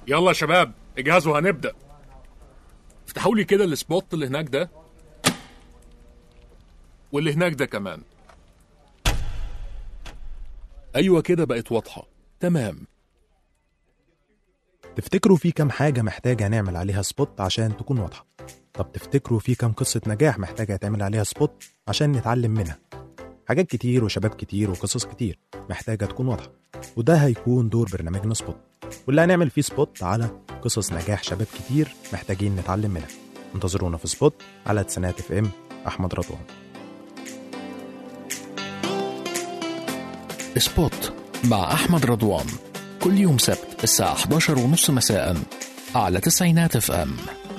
يلا يا شباب اجهزوا هنبدأ افتحوا لي كده السبوت اللي هناك ده واللي هناك ده كمان ايوه كده بقت واضحة تمام تفتكروا في كام حاجة محتاجة نعمل عليها سبوت عشان تكون واضحة طب تفتكروا في كام قصة نجاح محتاجة يتعمل عليها سبوت عشان نتعلم منها حاجات كتير وشباب كتير وقصص كتير محتاجة تكون واضحة وده هيكون دور برنامجنا سبوت واللي هنعمل فيه سبوت على قصص نجاح شباب كتير محتاجين نتعلم منها انتظرونا في سبوت على تسنات اف ام احمد رضوان سبوت مع أحمد رضوان كل يوم سبت الساعة 11 ونص مساء على تسعينات اف ام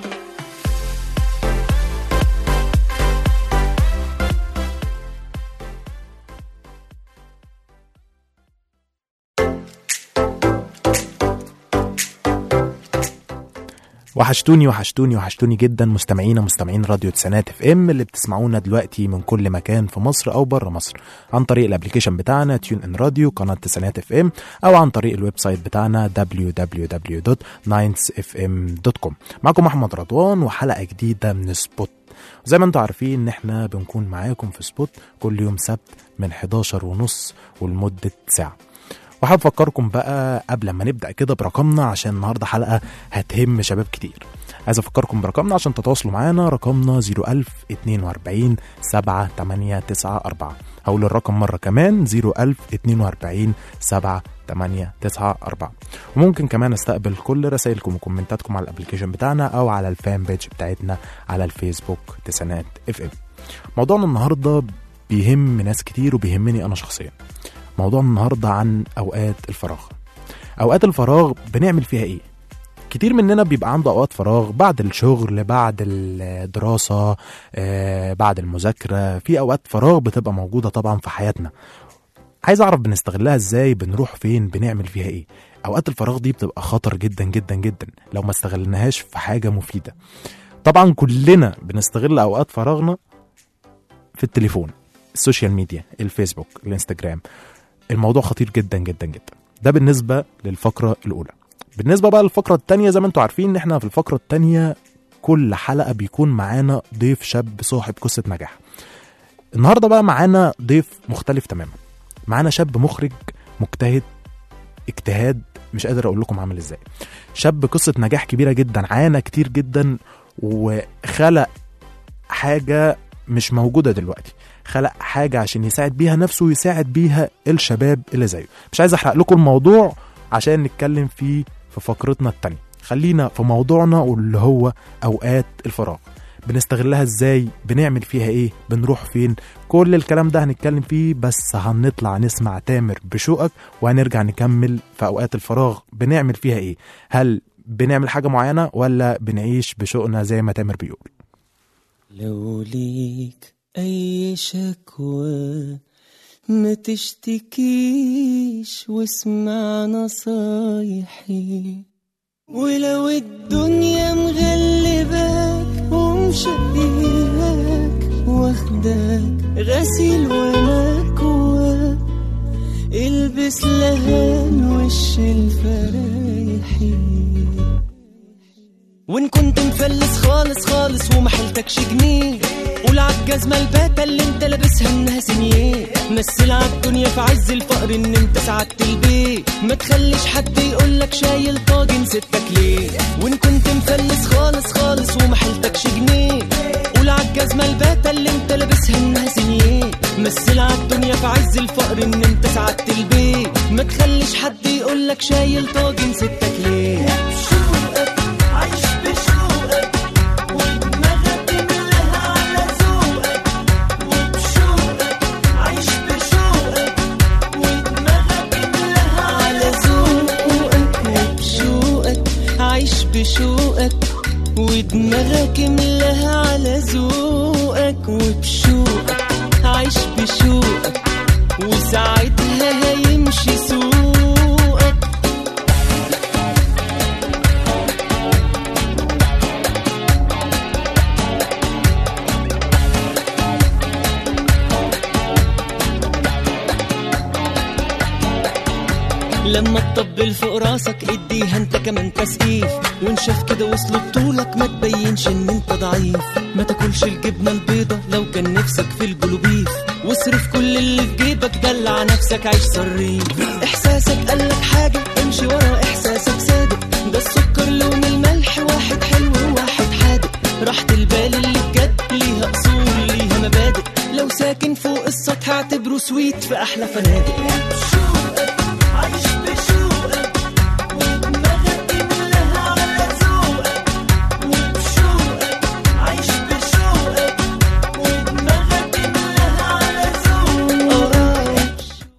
وحشتوني وحشتوني وحشتوني جدا مستمعينا مستمعين راديو تسعينات اف ام اللي بتسمعونا دلوقتي من كل مكان في مصر او بره مصر عن طريق الابلكيشن بتاعنا تيون ان راديو قناه تسعينات اف ام او عن طريق الويب سايت بتاعنا www.9fm.com معكم احمد رضوان وحلقه جديده من سبوت زي ما انتم عارفين ان احنا بنكون معاكم في سبوت كل يوم سبت من 11 ونص ولمده ساعه وحابب افكركم بقى قبل ما نبدا كده برقمنا عشان النهارده حلقه هتهم شباب كتير عايز افكركم برقمنا عشان تتواصلوا معانا رقمنا 01042 7894 هقول الرقم مره كمان 01042 7894 وممكن كمان استقبل كل رسائلكم وكومنتاتكم على الابلكيشن بتاعنا او على الفان بيج بتاعتنا على الفيسبوك تسانات اف ام موضوعنا النهارده بيهم ناس كتير وبيهمني انا شخصيا موضوعنا النهارده عن اوقات الفراغ اوقات الفراغ بنعمل فيها ايه كتير مننا بيبقى عنده اوقات فراغ بعد الشغل بعد الدراسه آه، بعد المذاكره في اوقات فراغ بتبقى موجوده طبعا في حياتنا عايز اعرف بنستغلها ازاي بنروح فين بنعمل فيها ايه اوقات الفراغ دي بتبقى خطر جدا جدا جدا لو ما استغلناهاش في حاجه مفيده طبعا كلنا بنستغل اوقات فراغنا في التليفون السوشيال ميديا الفيسبوك الانستجرام الموضوع خطير جدا جدا جدا ده بالنسبه للفقره الاولى بالنسبه بقى للفقره الثانيه زي ما انتم عارفين ان احنا في الفقره الثانيه كل حلقه بيكون معانا ضيف شاب صاحب قصه نجاح النهارده بقى معانا ضيف مختلف تماما معانا شاب مخرج مجتهد اجتهاد مش قادر اقول لكم عامل ازاي شاب قصه نجاح كبيره جدا عانى كتير جدا وخلق حاجه مش موجوده دلوقتي خلق حاجه عشان يساعد بيها نفسه ويساعد بيها الشباب اللي زيه مش عايز احرق لكم الموضوع عشان نتكلم فيه في فقرتنا التانية خلينا في موضوعنا واللي هو اوقات الفراغ بنستغلها ازاي بنعمل فيها ايه بنروح فين كل الكلام ده هنتكلم فيه بس هنطلع نسمع تامر بشوقك وهنرجع نكمل في اوقات الفراغ بنعمل فيها ايه هل بنعمل حاجة معينة ولا بنعيش بشوقنا زي ما تامر بيقول لو ليك أي شكوى ما تشتكيش واسمع نصايحي ولو الدنيا مغلباك ومشقياك واخداك غسيل ومكواك البس لهان وش الفرايحي وان كنت مفلس خالص خالص وما حيلتكش جنيه قول عالجزمة الباتة اللي انت لابسها انها سنيه مثل عالدنيا في عز الفقر ان انت سعدت البيت ما تخليش حد يقولك شايل طاجن ستك ليه وان كنت مفلس خالص خالص وما حيلتكش جنيه قول عالجزمة الباتة اللي انت لابسها انها سنيه مثل عالدنيا في عز الفقر ان انت سعدت البيت ما تخليش حد يقولك شايل طاجن ستك ليه شوقك عايش بشوقك ودماغك ملاها على ذوقك وبشوقك عايش بشوقك ودماغك ملاها على ذوقك وبشوقك عايش بشوقك ودماغك ملاها على ذوقك وبشوقك عايش بشوقك وساعتها هيمشي سوقك لما تطبل فوق راسك اديها انت كمان تسقيف وانشف كده وصلوا بطولك ما تبينش ان انت ضعيف ما تاكلش الجبنه البيضه لو كان نفسك في البلوبيف واصرف كل اللي في جيبك دلع نفسك عيش صريف احساسك قالك حاجه امشي ورا احساسك صادق ده السكر لون الملح واحد حلو وواحد حادق راحة البال اللي بجد ليها اصول ليها مبادئ لو ساكن فوق السطح اعتبره سويت في احلى فنادق عايش بشوقك ودماغك كلها على ذوقك وبشوقك عايش بشوقك ودماغك كلها على ذوقك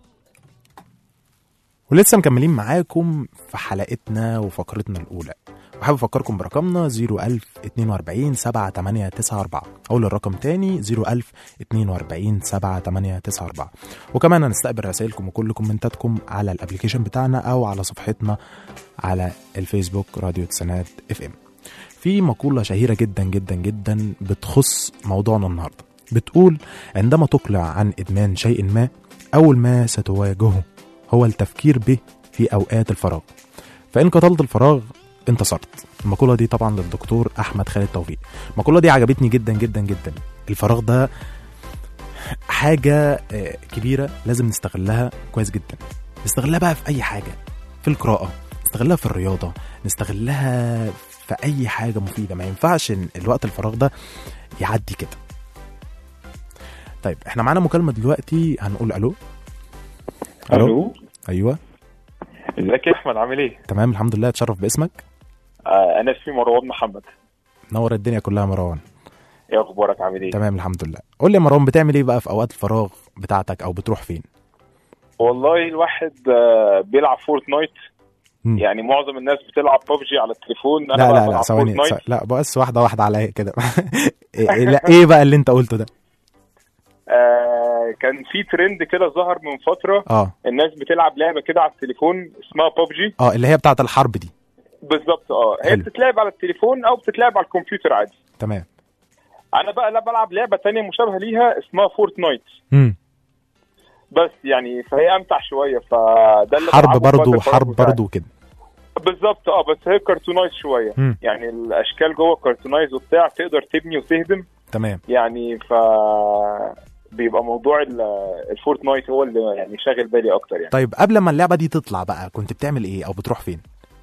ولسه مكملين معاكم في حلقتنا وفقرتنا الأولى وحابب أفكركم برقمنا 01042 7894 أقول الرقم تاني 01042 7894 وكمان هنستقبل رسائلكم وكل كومنتاتكم على الابليكيشن بتاعنا أو على صفحتنا على الفيسبوك راديو تسانات اف ام في مقولة شهيرة جدا جدا جدا بتخص موضوعنا النهاردة بتقول عندما تقلع عن إدمان شيء ما أول ما ستواجهه هو التفكير به في أوقات الفراغ فإن قتلت الفراغ انتصرت المقولة دي طبعا للدكتور أحمد خالد توفيق المقولة دي عجبتني جدا جدا جدا الفراغ ده حاجة آه، كبيرة لازم نستغلها كويس جدا نستغلها بقى في أي حاجة في القراءة نستغلها في الرياضة نستغلها في أي حاجة مفيدة ما ينفعش إن الوقت الفراغ ده يعدي كده طيب احنا معانا مكالمة دلوقتي هنقول ألو الو أيوه ازيك يا احمد عامل ايه؟ تمام الحمد لله اتشرف باسمك آه انا اسمي مروان محمد نور الدنيا كلها يا مروان ايه اخبارك عامل ايه؟ تمام الحمد لله قول لي يا مروان بتعمل ايه بقى في اوقات الفراغ بتاعتك او بتروح فين والله الواحد آه بيلعب فورتنايت مم. يعني معظم الناس بتلعب ببجي على التليفون انا لا بقى لا لا بلعب ثواني فورتنايت. ث- لا بس واحده واحده عليا كده ايه إيه- لا ايه بقى اللي انت قلته ده آه كان في ترند كده ظهر من فتره اه الناس بتلعب لعبه كده على التليفون اسمها ببجي اه اللي هي بتاعت الحرب دي بالظبط اه هي حلو. بتتلعب على التليفون او بتتلعب على الكمبيوتر عادي تمام انا بقى لا بلعب لعبه تانية مشابهه ليها اسمها فورتنايت امم بس يعني فهي امتع شويه فده اللي حرب بلعبه في وقت برضو الفراغ حرب بتاعي. برضو كده بالظبط اه بس هي كرتونايز شويه مم. يعني الاشكال جوه كرتونايز وبتاع تقدر تبني وتهدم تمام يعني ف بيبقى موضوع ال- الفورتنايت هو اللي يعني شاغل بالي اكتر يعني طيب قبل ما اللعبه دي تطلع بقى كنت بتعمل ايه او بتروح فين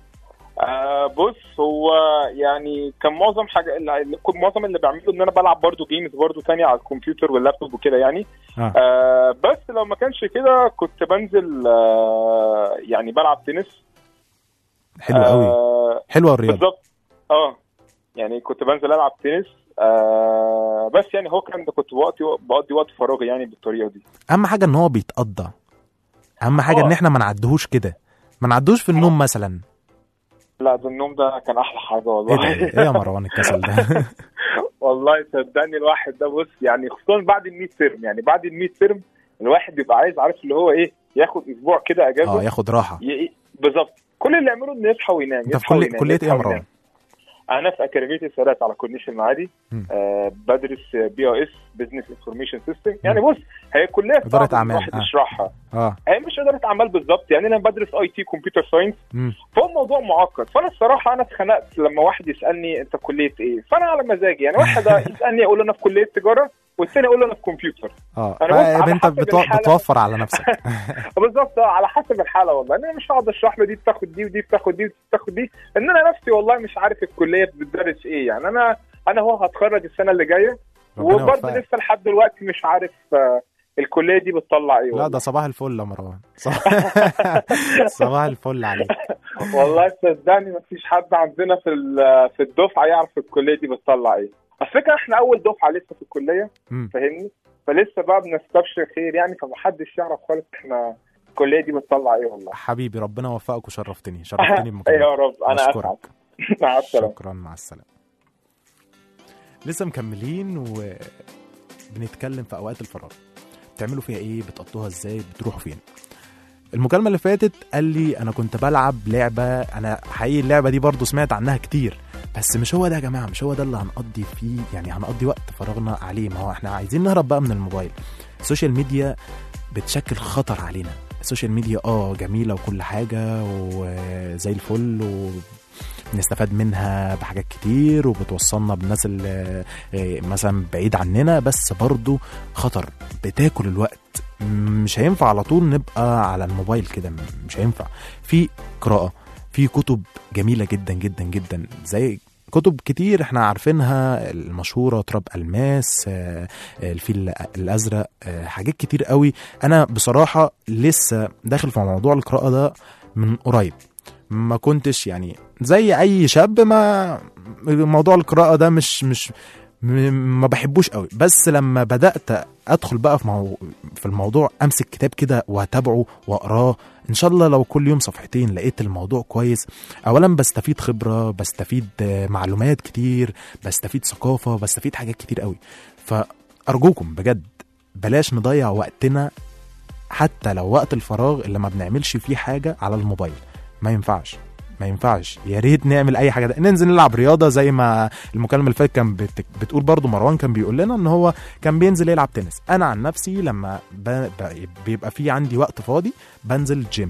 آه بص هو يعني كان معظم حاجه اللي كنت معظم اللي بعمله ان انا بلعب برضو جيمز برضو تانية على الكمبيوتر واللابتوب وكده يعني اه آه بس لو ما كانش كده كنت بنزل آه يعني بلعب تنس حلو قوي آه حلوه الرياضه بالظبط اه يعني كنت بنزل العب تنس آه بس يعني هو كان ده كنت وقتي بقضي وقت فراغي يعني بالطريقه دي اهم حاجه ان هو بيتقضى اهم حاجه آه. ان احنا ما نعدهوش كده ما نعدوش في النوم مثلا لا ده النوم ده كان احلى حاجه ايه والله ده ايه يا مروان الكسل ده والله صدقني الواحد ده بص يعني خصوصا بعد ال 100 ترم يعني بعد ال 100 ترم الواحد بيبقى عايز عارف اللي هو ايه ياخد اسبوع كده اه اجازه ياخد راحه ي- بالظبط كل اللي يعمله انه يصحى وينام انت في يصحى كليه وينام، كليه ايه يصحى يا مروان وينام. انا في اكاديميه السادات على كورنيش المعادي مم. آه بدرس بي او اس بزنس انفورميشن سيستم يعني بص هي كليه إدارة صعب إن أعمال، الواحد آه. يشرحها اه هي مش اداره اعمال بالظبط يعني انا بدرس اي تي كمبيوتر ساينس مم. فهو الموضوع معقد فانا الصراحه انا اتخنقت لما واحد يسالني انت في كليه ايه فانا على مزاجي يعني واحد يسالني اقول له انا في كليه تجاره والثاني اقول له انا في كمبيوتر اه أنا بص على فانت حسب بتو... الحالة. بتوفر على نفسك بالظبط آه، على حسب الحاله والله انا مش هقعد اشرح له دي بتاخد دي ودي بتاخد دي بتاخد دي ان انا نفسي والله مش عارف الكليه بتدرس ايه يعني انا انا هو هتخرج السنه اللي جايه ربنا وبرضه يوفقك. لسه لحد دلوقتي مش عارف آه، الكليه دي بتطلع ايه لا والله. ده صباح الفل يا مروان صباح, صباح الفل عليك والله صدقني ما فيش حد عندنا في ال- في الدفعه يعرف الكليه دي بتطلع ايه على فكره احنا اول دفعه لسه في الكليه مم. فاهمني فلسه بقى بنستبشر خير يعني فمحدش يعرف خالص احنا الكليه دي بتطلع ايه والله حبيبي ربنا يوفقك وشرفتني شرفتني يا بمكالمتك رب انا اسعد أشكرك. مع السلامه شكرا مع السلامه لسه مكملين وبنتكلم في اوقات الفراغ بتعملوا فيها ايه بتقضوها ازاي بتروحوا فين المكالمه اللي فاتت قال لي انا كنت بلعب لعبه انا حقيقي اللعبه دي برضو سمعت عنها كتير بس مش هو ده يا جماعه مش هو ده اللي هنقضي فيه يعني هنقضي وقت فراغنا عليه ما هو احنا عايزين نهرب بقى من الموبايل السوشيال ميديا بتشكل خطر علينا السوشيال ميديا اه جميله وكل حاجه وزي الفل ونستفاد منها بحاجات كتير وبتوصلنا بالناس اللي آه، مثلا بعيد عننا بس برضو خطر بتاكل الوقت مش هينفع على طول نبقى على الموبايل كده مش هينفع في قراءة في كتب جميلة جدا جدا جدا زي كتب كتير احنا عارفينها المشهورة تراب الماس آه، آه، الفيل الازرق آه، حاجات كتير قوي انا بصراحة لسه داخل في موضوع القراءة ده من قريب ما كنتش يعني زي اي شاب ما موضوع القراءة ده مش مش م- ما بحبوش قوي بس لما بدات ادخل بقى في مو... في الموضوع امسك كتاب كده واتابعه واقراه ان شاء الله لو كل يوم صفحتين لقيت الموضوع كويس اولا بستفيد خبره بستفيد آه، معلومات كتير بستفيد ثقافه بستفيد حاجات كتير قوي فارجوكم بجد بلاش نضيع وقتنا حتى لو وقت الفراغ اللي ما بنعملش فيه حاجه على الموبايل ما ينفعش ما ينفعش يا ريت نعمل اي حاجه ده. ننزل نلعب رياضه زي ما المكالمه اللي فاتت كان بت... بتقول برضو مروان كان بيقول لنا ان هو كان بينزل يلعب تنس انا عن نفسي لما ب... ب... بيبقى في عندي وقت فاضي بنزل جيم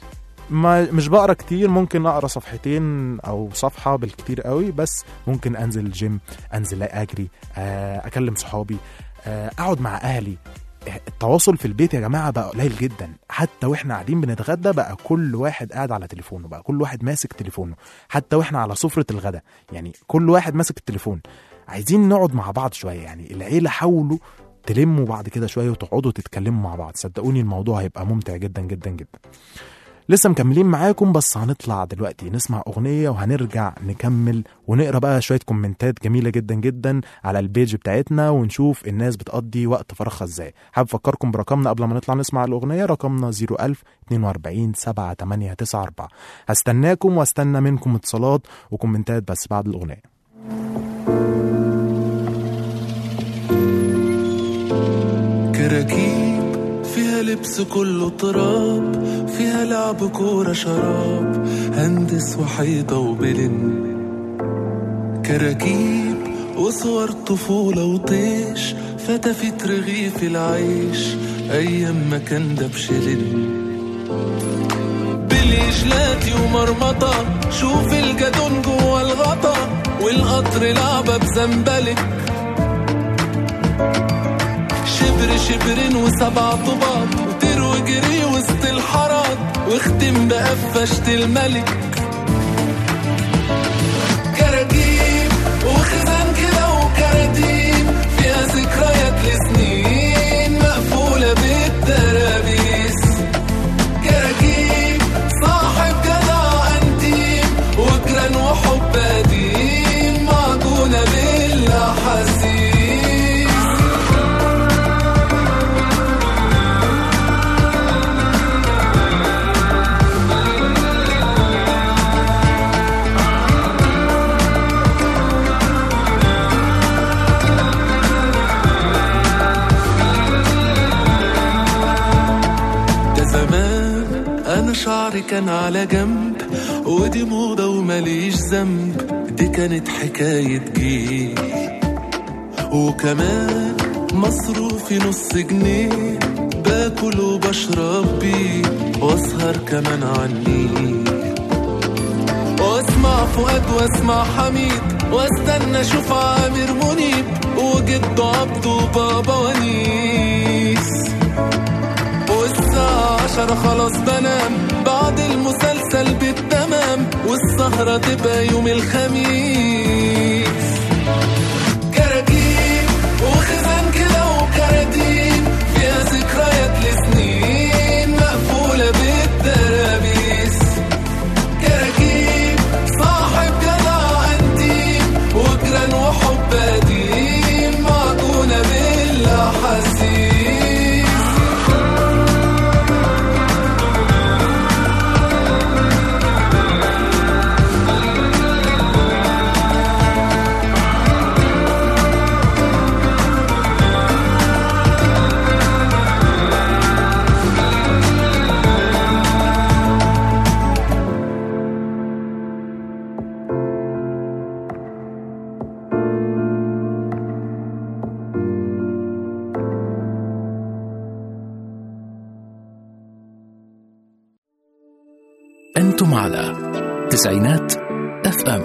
ما مش بقرا كتير ممكن اقرا صفحتين او صفحه بالكتير قوي بس ممكن انزل الجيم انزل اجري آه، اكلم صحابي آه، اقعد مع اهلي التواصل في البيت يا جماعه بقى قليل جدا حتى واحنا قاعدين بنتغدى بقى كل واحد قاعد على تليفونه بقى كل واحد ماسك تليفونه حتى واحنا على سفره الغداء يعني كل واحد ماسك التليفون عايزين نقعد مع بعض شويه يعني العيله حاولوا تلموا بعض كده شويه وتقعدوا تتكلموا مع بعض صدقوني الموضوع هيبقى ممتع جدا جدا جدا لسه مكملين معاكم بس هنطلع دلوقتي نسمع اغنيه وهنرجع نكمل ونقرا بقى شويه كومنتات جميله جدا جدا على البيج بتاعتنا ونشوف الناس بتقضي وقت فراغها ازاي حابب افكركم برقمنا قبل ما نطلع نسمع الاغنيه رقمنا 01000 42 7894 هستناكم واستنى منكم اتصالات وكومنتات بس بعد الاغنيه كراكيب فيها لبس كله تراب فيها لعب كورة شراب هندس وحيطة وبلن كراكيب وصور طفولة وطيش فتفت رغيف العيش أيام ما كان ده بشلن بالإجلاتي ومرمطة شوف الجدون جوا الغطا والقطر لعبة بزنبلك شبر شبرين وسبع طباط وطير وجري وسط الحارات واختم بقفشة الملك كراكيب وخزان كده وكراتيب فيها ذكريات لسنين مقفولة بالترابيس كراكيب صاحب جدع انتيم وجران وحب قديم معجونة بالاحاسيس ده زمان انا شعري كان على جنب ودي موضة ومليش ذنب دي كانت حكاية جيل وكمان مصروفي نص جنيه باكل وبشرب بيه واسهر كمان عني واسمع فؤاد واسمع حميد واستنى اشوف عامر منيب وجده عبده وبابا ونيس والساعة عشرة خلاص بنام بعد المسلسل بالتمام والسهرة تبقى يوم الخميس كراكيب وخزان كده وكراتين فيها ذكريات لسنين مقفولة بالترابيس كراكيب صاحب جدع انتيم وجران وحب قديم معجونة بالاحاسيس أنتم على تسعينات اف ام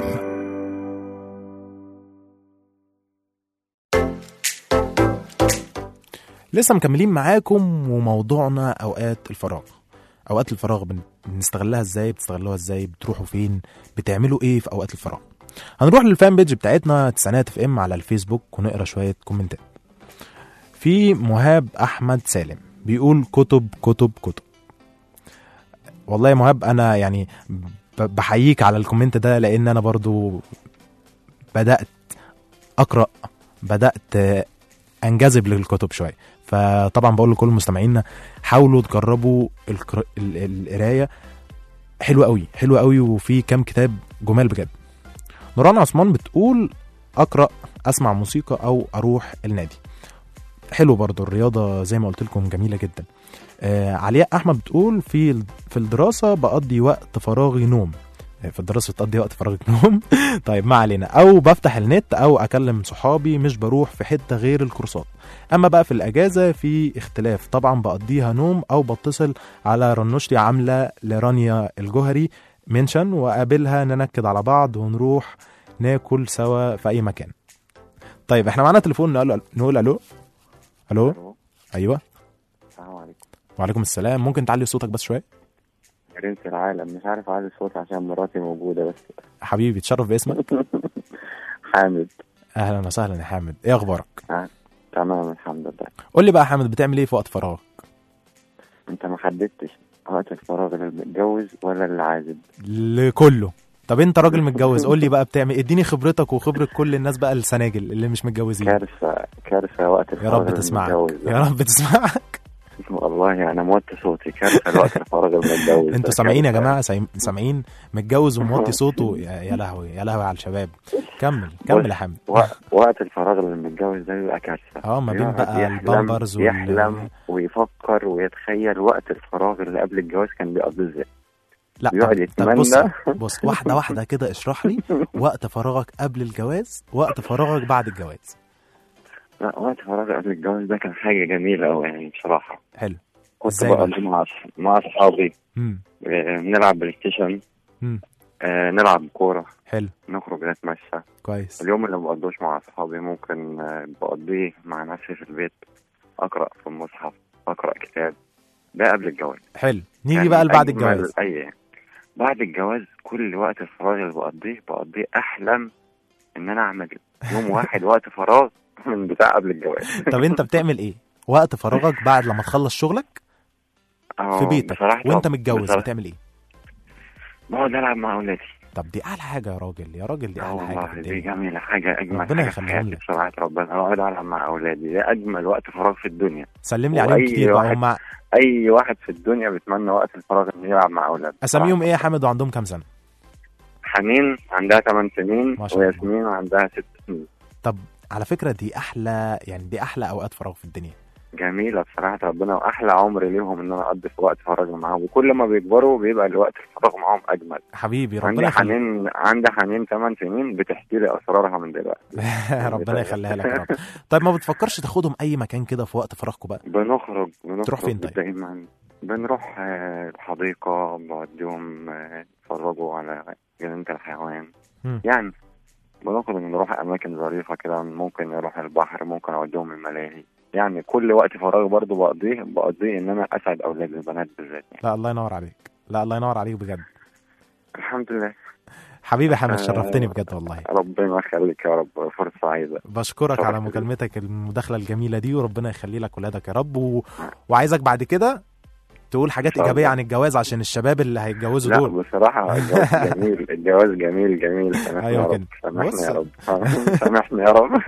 لسه مكملين معاكم وموضوعنا اوقات الفراغ اوقات الفراغ بن- بنستغلها ازاي بتستغلوها ازاي بتروحوا فين بتعملوا ايه في اوقات الفراغ هنروح للفان بيج بتاعتنا تسعينات اف ام على الفيسبوك ونقرا شويه كومنتات في مهاب احمد سالم بيقول كتب كتب كتب والله يا مهاب انا يعني ب- بحييك على الكومنت ده لان انا برضو بدات اقرا بدات آه، انجذب للكتب شويه فطبعا بقول لكل مستمعينا حاولوا تجربوا القر- ال- القرايه حلوه قوي حلوه قوي وفي كام كتاب جمال بجد نوران عثمان بتقول اقرا اسمع موسيقى او اروح النادي حلو برضو الرياضه زي ما قلت لكم جميله جدا آه علياء احمد بتقول في ال- في الدراسه بقضي وقت فراغي نوم آه، في الدراسه بتقضي وقت فراغك نوم طيب ما علينا او بفتح النت او اكلم صحابي مش بروح في حته غير الكورسات اما بقى في الاجازه في اختلاف طبعا بقضيها نوم او بتصل على رنوشتي عامله لرانيا الجوهري منشن واقابلها ننكد على بعض ونروح ناكل سوا في اي مكان طيب احنا معانا تليفون نقول نقول الو الو ايوه السلام عليكم وعليكم السلام ممكن تعلي صوتك بس شويه برنس العالم مش عارف اعلي الصوت عشان مراتي موجودة بس حبيبي تشرف باسمك حامد اهلا وسهلا يا حامد ايه اخبارك تمام الحمد لله قول لي بقى يا حامد بتعمل ايه في وقت فراغ انت ما حددتش وقت الفراغ اللي متجوز ولا اللي عازب لكله طب انت راجل متجوز قول لي بقى بتعمل إيه؟ اديني خبرتك وخبره كل الناس بقى السناجل اللي مش متجوزين كارثة كارثة وقت يا الفراغ رب اللي تسمعك متجوز ده. يا رب تسمعك والله انا موت صوتي كارثة الوقت الفراغ اللي متجوز انتوا ده. سامعين يا كارثة. جماعه سايم- سامعين متجوز وموطي صوته يا يا لهوي يا لهوي على الشباب كمل كمل يا حامد وق- وقت الفراغ اللي متجوز ده بيبقى كارثة اه ما بين يقعد بقى يحلم- البامبرز وال- يحلم ويفكر ويتخيل وقت الفراغ اللي قبل الجواز كان بيقضيه ازاي لا بيقعد طب, طب بص يتمنى بص واحده واحده كده اشرح لي وقت فراغك قبل الجواز وقت فراغك بعد الجواز لا وقت فراغ قبل الجواز ده كان حاجة جميلة أوي يعني بصراحة حلو كنت إزاي بقى؟ بقضي مع مع أصحابي امم آه، نلعب بلاي ستيشن امم آه، نلعب كورة حلو نخرج نتمشى كويس اليوم اللي ما بقضوش مع أصحابي ممكن آه، بقضيه مع نفسي في البيت أقرأ في المصحف أقرأ كتاب ده قبل الجواز حلو نيجي يعني بقى لبعد أجمل الجواز أي بعد الجواز كل وقت الفراغ اللي بقضيه بقضيه أحلم إن أنا أعمل يوم واحد وقت فراغ من بتاع قبل الجواز طب انت بتعمل ايه وقت فراغك بعد لما تخلص شغلك آه، في بيتك بصراحة وانت طب- متجوز بصراحة بتعمل ايه بقعد ألعب مع أولادي طب دي احلى حاجه يا راجل يا راجل دي اه احلى حاجه والله في دي الدنيا جميلة حاجة أجمل ربنا حاجة في يخليهم حياتي لك. بصراحة ربنا أقعد ألعب مع أولادي ده أجمل وقت فراغ في الدنيا سلم لي عليهم وأي كتير بقى واحد- هم أي واحد في الدنيا بيتمنى وقت الفراغ إنه يلعب مع أولاده اساميهم ايه يا حامد وعندهم كام سنه حنين عندها 8 سنين ما شاء الله. وياسمين عندها 6 سنين طب على فكره دي احلى يعني دي احلى اوقات فراغ في الدنيا جميلة بصراحة ربنا وأحلى عمر ليهم إن أنا أقضي في وقت فراغ معاهم وكل ما بيكبروا بيبقى الوقت الفراغ معاهم أجمل حبيبي ربنا عندي يخليك حنين عندي حنين 8 سنين بتحكي لي أسرارها من دلوقتي ربنا يخليها لك يا رب طيب ما بتفكرش تاخدهم اي مكان كده في وقت فراغكم بقى بنخرج بنخرج تروح فين طيب؟ دايما بنروح آه، الحديقة بوديهم آه، يتفرجوا على جنينة الحيوان مم. يعني بنخرج نروح أماكن ظريفة كده ممكن نروح البحر ممكن أوديهم الملاهي يعني كل وقت فراغ برضو بقضيه بقضيه إن أنا أسعد أولاد البنات بالذات يعني. لا الله ينور عليك لا الله ينور عليك بجد الحمد لله حبيبي يا حامد آه. شرفتني بجد والله ربنا يخليك يا رب فرصة سعيدة بشكرك شرف على لي. مكالمتك المداخله الجميله دي وربنا يخلي لك ولادك يا رب و... وعايزك بعد كده تقول حاجات إن شاء ايجابيه الله. عن الجواز عشان الشباب اللي هيتجوزوا لا دول بصراحة الجواز جميل الجواز جميل جميل سامحني أيوة يا كده. رب سامحني بص. يا رب سامحني يا رب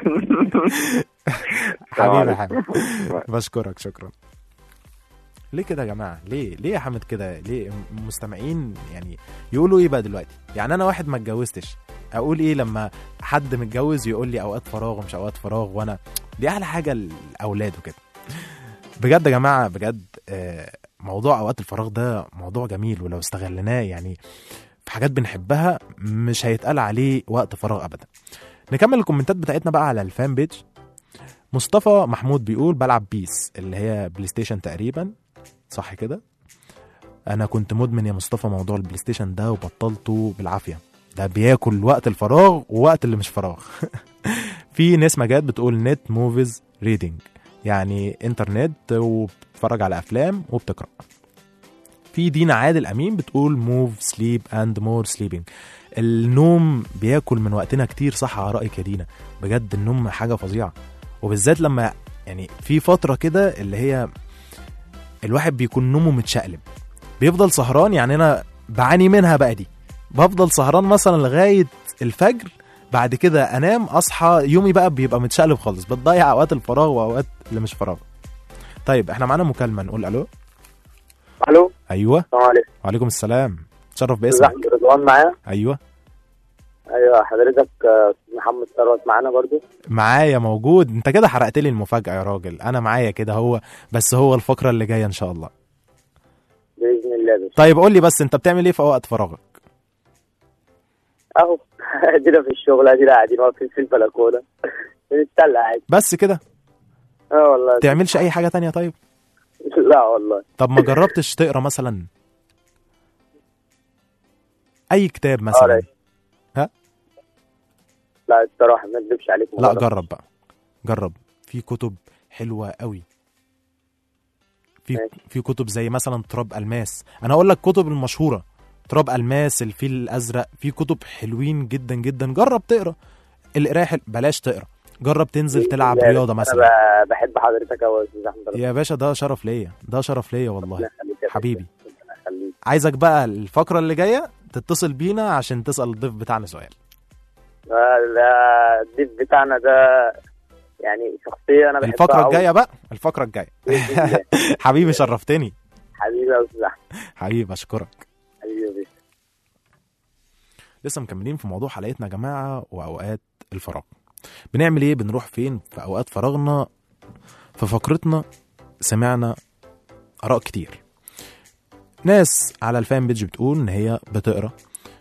حبيبي يا عليكم. حامد بشكرك شكرا ليه كده يا جماعه ليه ليه يا حامد كده ليه المستمعين يعني يقولوا ايه بقى دلوقتي يعني انا واحد ما اتجوزتش اقول ايه لما حد متجوز يقول لي اوقات فراغ ومش اوقات فراغ وانا دي احلى حاجه الاولاد وكده بجد يا جماعه بجد آه، موضوع اوقات الفراغ ده موضوع جميل ولو استغلناه يعني في حاجات بنحبها مش هيتقال عليه وقت فراغ ابدا نكمل الكومنتات بتاعتنا بقى على الفان بيج مصطفى محمود بيقول بلعب بيس اللي هي بلاي ستيشن تقريبا صح كده انا كنت مدمن يا مصطفى موضوع البلاي ستيشن ده وبطلته بالعافيه ده بياكل وقت الفراغ ووقت اللي مش فراغ في ناس جات بتقول نت موفيز ريدنج يعني انترنت وبتتفرج على افلام وبتقرا في دينا عادل امين بتقول موف سليب اند مور سليبنج النوم بياكل من وقتنا كتير صح على رايك يا دينا بجد النوم حاجه فظيعه وبالذات لما يعني في فتره كده اللي هي الواحد بيكون نومه متشقلب بيفضل سهران يعني انا بعاني منها بقى دي بفضل سهران مثلا لغايه الفجر بعد كده انام اصحى يومي بقى بيبقى متشقلب خالص بتضيع اوقات الفراغ واوقات اللي مش فراغ طيب احنا معانا مكالمه نقول الو الو ايوه السلام عليكم وعليكم السلام تشرف استاذ باسمك احمد رضوان معايا ايوه ايوه حضرتك آه، استاذ محمد ثروت معانا برضو معايا موجود انت كده حرقت لي المفاجاه يا راجل انا معايا كده هو بس هو الفقره اللي جايه ان شاء الله باذن الله بس طيب قول لي بس انت بتعمل ايه في اوقات فراغك اهو ادينا في الشغل ادينا قاعدين واقفين في البلكونه بنتسلى عادي بس كده اه والله تعملش اي حاجه تانية طيب لا والله طب ما جربتش تقرا مثلا اي كتاب اه مثلا لا. ها؟ لا الصراحه ما اكذبش عليك لا والله. جرب بقى جرب في كتب حلوه قوي في ماشي. في كتب زي مثلا تراب الماس انا اقول لك كتب المشهوره تراب الماس الفيل الازرق في كتب حلوين جدا جدا جرب تقرا القرايه حل... بلاش تقرا جرب تنزل بإذن تلعب الله. رياضه انا مثلا ب- بحب حضرتك قوي يا استاذ احمد رضوان. يا باشا ده شرف ليا ده شرف ليا والله ربنا يخليك يا حبيبي. باشا. ربنا يخليك عايزك بقى الفقره اللي جايه تتصل بينا عشان تسال الضيف بتاعنا سؤال آه، لا، الضيف بتاعنا ده يعني شخصيه انا بحبها الفقره أوي. الجايه بقى الفقره الجايه بإذن الله. حبيبي شرفتني حبيبي يا استاذ احمد حبيبي اشكرك حبيبي يا باشا لسه مكملين في موضوع حلقتنا يا جماعه واوقات الفراغ بنعمل ايه بنروح فين في اوقات فراغنا في فقرتنا سمعنا اراء كتير ناس على الفان بيج بتقول ان هي بتقرا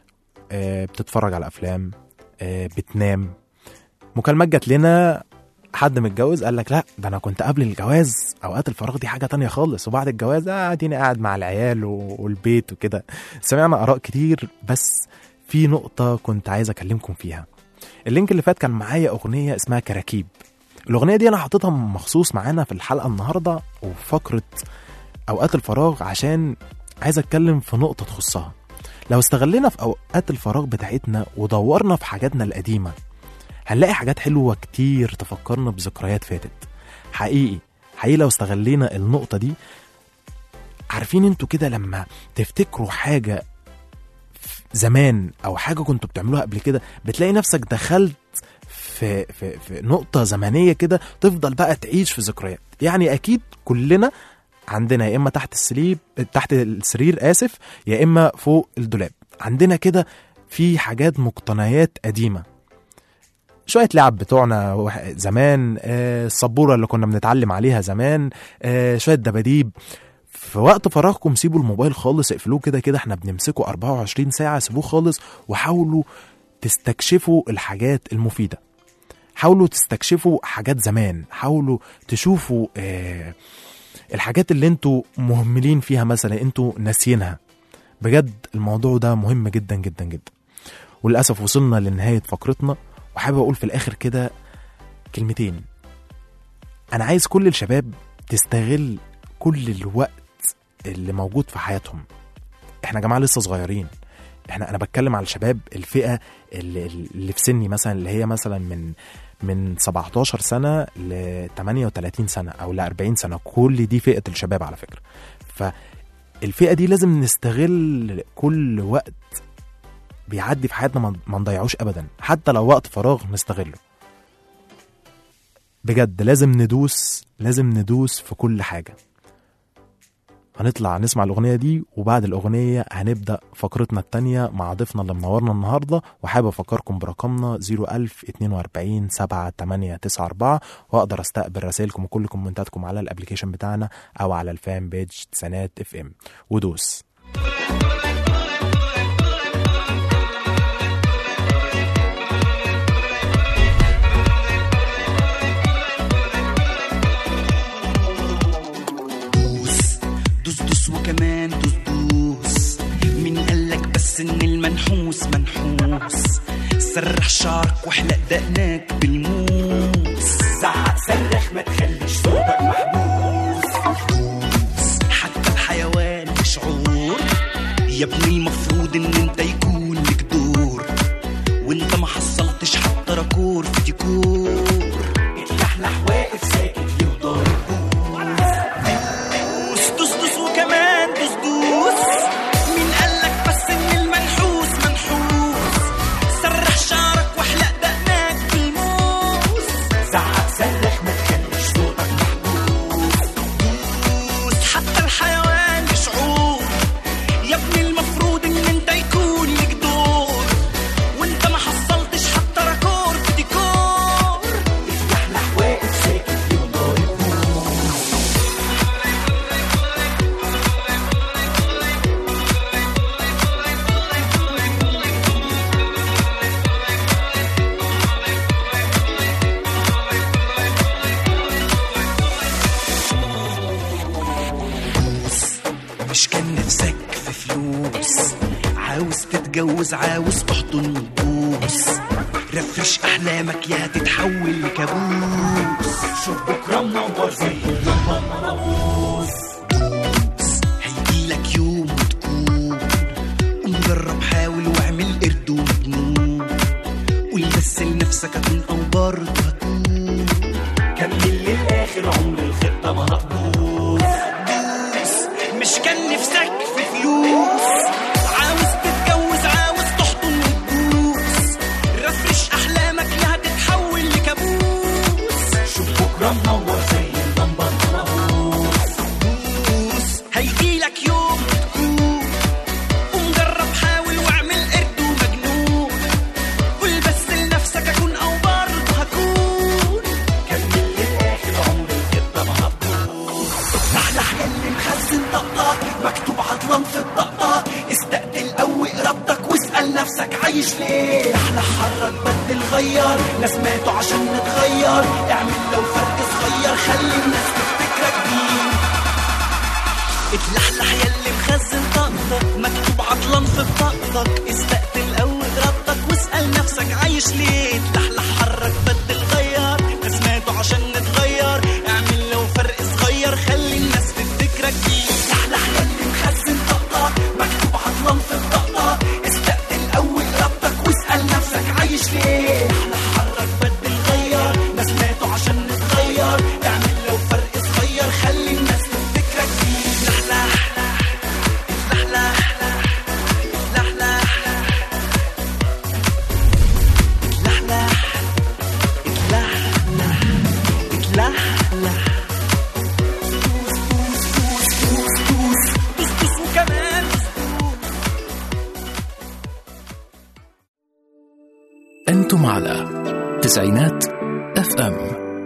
آه، بتتفرج على افلام آه، بتنام مكالمات جات لنا حد متجوز قال لك لا ده انا كنت قبل الجواز اوقات الفراغ دي حاجه تانية خالص وبعد الجواز آه، اديني قاعد مع العيال و- والبيت وكده سمعنا اراء كتير بس في نقطه كنت عايز اكلمكم فيها اللينك اللي فات كان معايا اغنيه اسمها كراكيب الاغنيه دي انا حاططها مخصوص معانا في الحلقه النهارده وفي فقره اوقات الفراغ عشان عايز اتكلم في نقطه تخصها لو استغلينا في اوقات الفراغ بتاعتنا ودورنا في حاجاتنا القديمه هنلاقي حاجات حلوه كتير تفكرنا بذكريات فاتت حقيقي حقيقي لو استغلينا النقطه دي عارفين انتوا كده لما تفتكروا حاجه في زمان او حاجه كنتوا بتعملوها قبل كده بتلاقي نفسك دخلت في في في نقطه زمنيه كده تفضل بقى تعيش في ذكريات يعني اكيد كلنا عندنا يا اما تحت السرير تحت السرير اسف يا اما فوق الدولاب عندنا كده في حاجات مقتنيات قديمه شويه لعب بتوعنا وح- زمان آه، السبوره اللي كنا بنتعلم عليها زمان آه، شويه دباديب في وقت فراغكم سيبوا الموبايل خالص اقفلوه كده كده احنا بنمسكه 24 ساعه سيبوه خالص وحاولوا تستكشفوا الحاجات المفيده حاولوا تستكشفوا حاجات زمان حاولوا تشوفوا آه الحاجات اللي انتوا مهملين فيها مثلا انتوا ناسيينها بجد الموضوع ده مهم جدا جدا جدا وللاسف وصلنا لنهايه فقرتنا وحابب اقول في الاخر كده كلمتين انا عايز كل الشباب تستغل كل الوقت اللي موجود في حياتهم احنا يا جماعه لسه صغيرين احنا انا بتكلم على الشباب الفئه اللي, اللي في سني مثلا اللي هي مثلا من من 17 سنه ل 38 سنه او ل 40 سنه كل دي فئه الشباب على فكره فالفئه دي لازم نستغل كل وقت بيعدي في حياتنا ما- ما نضيعوش ابدا حتى لو وقت فراغ نستغله بجد لازم ندوس لازم ندوس في كل حاجه هنطلع نسمع الأغنية دي وبعد الأغنية هنبدأ فقرتنا التانية مع ضيفنا اللي منورنا النهاردة وحابب أفكركم برقمنا 01042 7894 وأقدر أستقبل رسائلكم وكل كومنتاتكم على الأبليكيشن بتاعنا أو على الفان بيج تسانات اف ام ودوس دوس دوس دوس وكمان دوس دوس منحوس منحوس سرح شعرك واحلق دقنك بالموس زعق صرخ ما تخليش صوتك محبوس حتى الحيوان شعور يا ابني المفروض ان انت يكون لك دور وانت ما حصلتش حتى راكور في ديكور اتلحلح واقف ساكت ليه وضارب دوس دوس دوس وكمان دوس دوس مين قالك بس ان المنحوس منحوس سرح شعرك واحلق دقنك بالموس زعق صرخ ما تخليش صوتك محبوس دوس حتى الحيوان شعور يا ابني المفروض ان انت يكون لك دور وانت ما حصلتش حتى راكور في ديكور اتلحلح واقف ساكت ليه وضارب مش كان نفسك في فلوس عاوز تتجوز عاوز تحضن وتبوس رفرش احلامك يا هتتحول لكابوس شوف بكره منور زي اللمبه منوس هيجيلك يوم وتكون قوم جرب حاول واعمل قرد ومجنون قول بس لنفسك هكون او برضه هكون كمل للاخر عمر الخطه ما هتبوظ مش كان نفسك في فلوس عاوز تتجوز عاوز تحضن وتبوس رفرش احلامك يا هتتحول لكابوس شوف بكره منور زي اللمبه المنوس بوس هيجيلك يوم تكون قوم جرب حاول واعمل قرد ومجنون قول بس لنفسك اكون او برضه هكون كمل للاخر عمر الخطه ما هتبوظ لحلح اللي مخزن طقطق مكتوب عطلان في الطقطق استقتل قوي ارادتك واسال نفسك عايش ليه لحلح حرك بدل غير ناس ماتوا عشان نتغير اعمل لو فرق صغير خلي الناس تفتكرك بيه اتلحلح ياللي مخزن طاقتك مكتوب عطلان في بطاقتك استقتل قوي ارادتك واسال نفسك عايش ليه اتلحلح حرك بدل غير ناس ماتوا عشان نتغير اعمل لو فرق صغير خلي الناس تفتكرك بيه اتلحلح ياللي مخزن طاقتك مكتوب عطلان في بطاقتك استقتل قوي ارادتك واسال نفسك عايش ليه اتلحلح حرك بدل غير ناس ماتوا عشان نتغير اعمل لو فرق صغير خلي الناس تفتكرك بيه اتلحلح اتلحلح اتلحلح اتلحلح اتلحلح اتلحلح دوس دوس دوس دوس دوس دوس دوس وكمان أنتم على تسعينات اف ام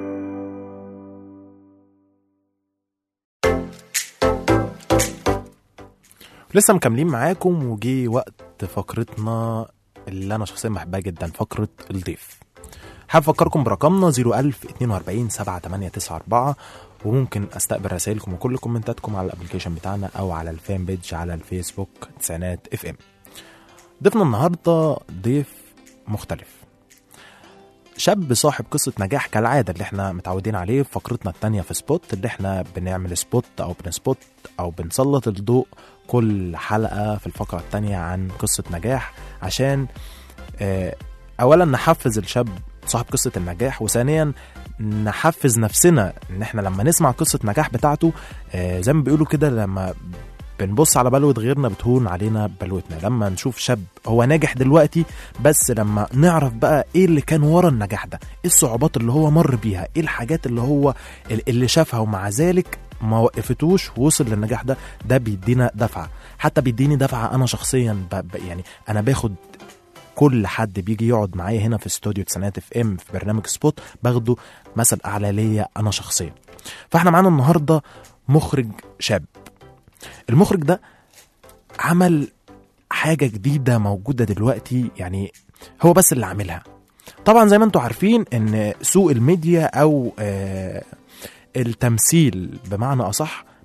لسه مكملين معاكم وجي وقت فقرتنا اللي انا شخصيا بحبها جدا فقره الضيف حابب افكركم برقمنا 01042 7894 وممكن استقبل رسائلكم وكل كومنتاتكم على الابلكيشن بتاعنا او على الفان بيج على الفيسبوك تسعينات اف ام ضيفنا النهارده ضيف مختلف شاب صاحب قصة نجاح كالعادة اللي احنا متعودين عليه في فقرتنا التانية في سبوت اللي احنا بنعمل سبوت او بنسبوت او بنسلط الضوء كل حلقة في الفقرة التانية عن قصة نجاح عشان اه اولا نحفز الشاب صاحب قصة النجاح وثانيا نحفز نفسنا ان احنا لما نسمع قصة نجاح بتاعته اه زي ما بيقولوا كده لما بنبص على بلوة غيرنا بتهون علينا بلوتنا لما نشوف شاب هو ناجح دلوقتي بس لما نعرف بقى ايه اللي كان ورا النجاح ده ايه الصعوبات اللي هو مر بيها ايه الحاجات اللي هو اللي شافها ومع ذلك ما وقفتوش ووصل للنجاح ده ده بيدينا دفعة حتى بيديني دفعة انا شخصيا ب... ب... يعني انا باخد كل حد بيجي يقعد معايا هنا في استوديو تسعينات اف ام في برنامج سبوت باخده مثل اعلى ليا انا شخصيا فاحنا معانا النهارده مخرج شاب المخرج ده عمل حاجه جديده موجوده دلوقتي يعني هو بس اللي عاملها طبعا زي ما انتم عارفين ان سوق الميديا او آه التمثيل بمعنى اصح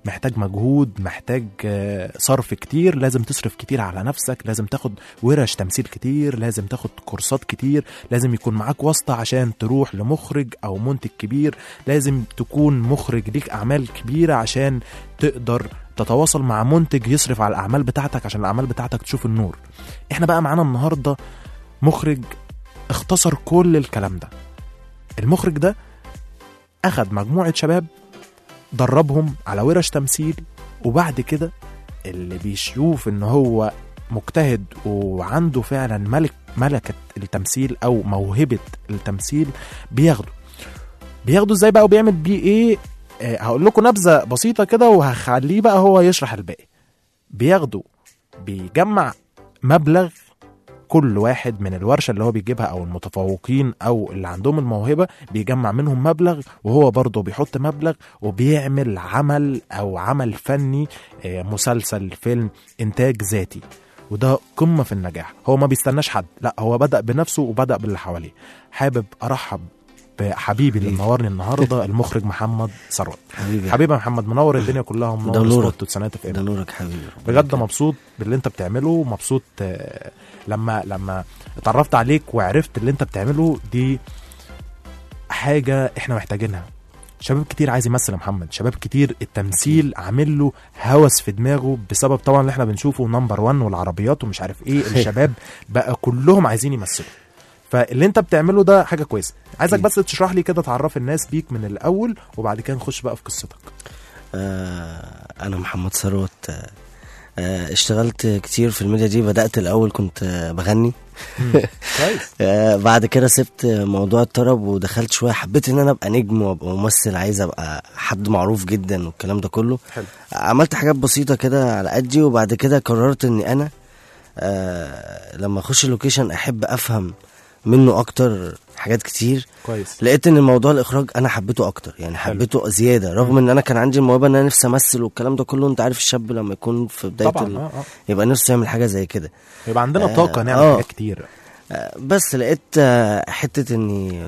محتاج مجهود محتاج آه، صرف كتير لازم تصرف كتير على نفسك لازم تاخد ورش تمثيل كتير لازم تاخد كورسات كتير لازم يكون معاك واسطة عشان تروح لمخرج أو منتج كبير لازم تكون مخرج ليك أعمال كبيرة عشان تقدر تتواصل مع منتج يصرف على الأعمال بتاعتك عشان الأعمال بتاعتك تشوف النور احنا بقى معانا النهاردة مخرج اختصر كل الكلام ده المخرج ده أخد مجموعة شباب دربهم على ورش تمثيل وبعد كده اللي بيشوف ان هو مجتهد وعنده فعلا ملك ملكة التمثيل او موهبة التمثيل بياخده بياخده ازاي بقى وبيعمل بيه ايه آه هقول لكم نبذة بسيطة كده وهخليه بقى هو يشرح الباقي بياخده بيجمع مبلغ كل واحد من الورشة اللي هو بيجيبها أو المتفوقين أو اللي عندهم الموهبة بيجمع منهم مبلغ وهو برضه بيحط مبلغ وبيعمل عمل أو عمل فني آه، مسلسل فيلم إنتاج ذاتي وده قمة في النجاح هو ما بيستناش حد لا هو بدأ بنفسه وبدأ باللي حواليه حابب أرحب بحبيبي اللي منورني النهارده المخرج محمد ثروت حبيبي حبيبي يا محمد منور الدنيا كلها ده ومنور نورك. سبوت وتسعينات في ده نورك حبيبي بجد مبسوط باللي انت بتعمله مبسوط آه، لما لما اتعرفت عليك وعرفت اللي انت بتعمله دي حاجه احنا محتاجينها شباب كتير عايز يمثل يا محمد شباب كتير التمثيل عامل له هوس في دماغه بسبب طبعا اللي احنا بنشوفه نمبر 1 والعربيات ومش عارف ايه الشباب بقى كلهم عايزين يمثلوا فاللي انت بتعمله ده حاجه كويسه عايزك بس تشرح لي كده تعرف الناس بيك من الاول وبعد كده نخش بقى في قصتك آه انا محمد ثروت آه آه اشتغلت كتير في الميديا دي بدات الاول كنت آه بغني كويس آه بعد كده سبت موضوع الطرب ودخلت شويه حبيت ان انا ابقى نجم وابقى ممثل عايز ابقى حد معروف جدا والكلام ده كله حلو. عملت حاجات بسيطه كده على قدي وبعد كده قررت اني انا آه لما اخش اللوكيشن احب افهم منه اكتر حاجات كتير كويس لقيت ان موضوع الاخراج انا حبيته اكتر يعني حبيته زياده رغم ان انا كان عندي الموهبه ان انا نفسي امثل والكلام ده كله انت عارف الشاب لما يكون في بدايه طبعا ال... اه اه يبقى نفسه يعمل حاجه زي كده يبقى عندنا آه، طاقه نعمل آه. حاجات كتير آه، بس لقيت آه، حته اني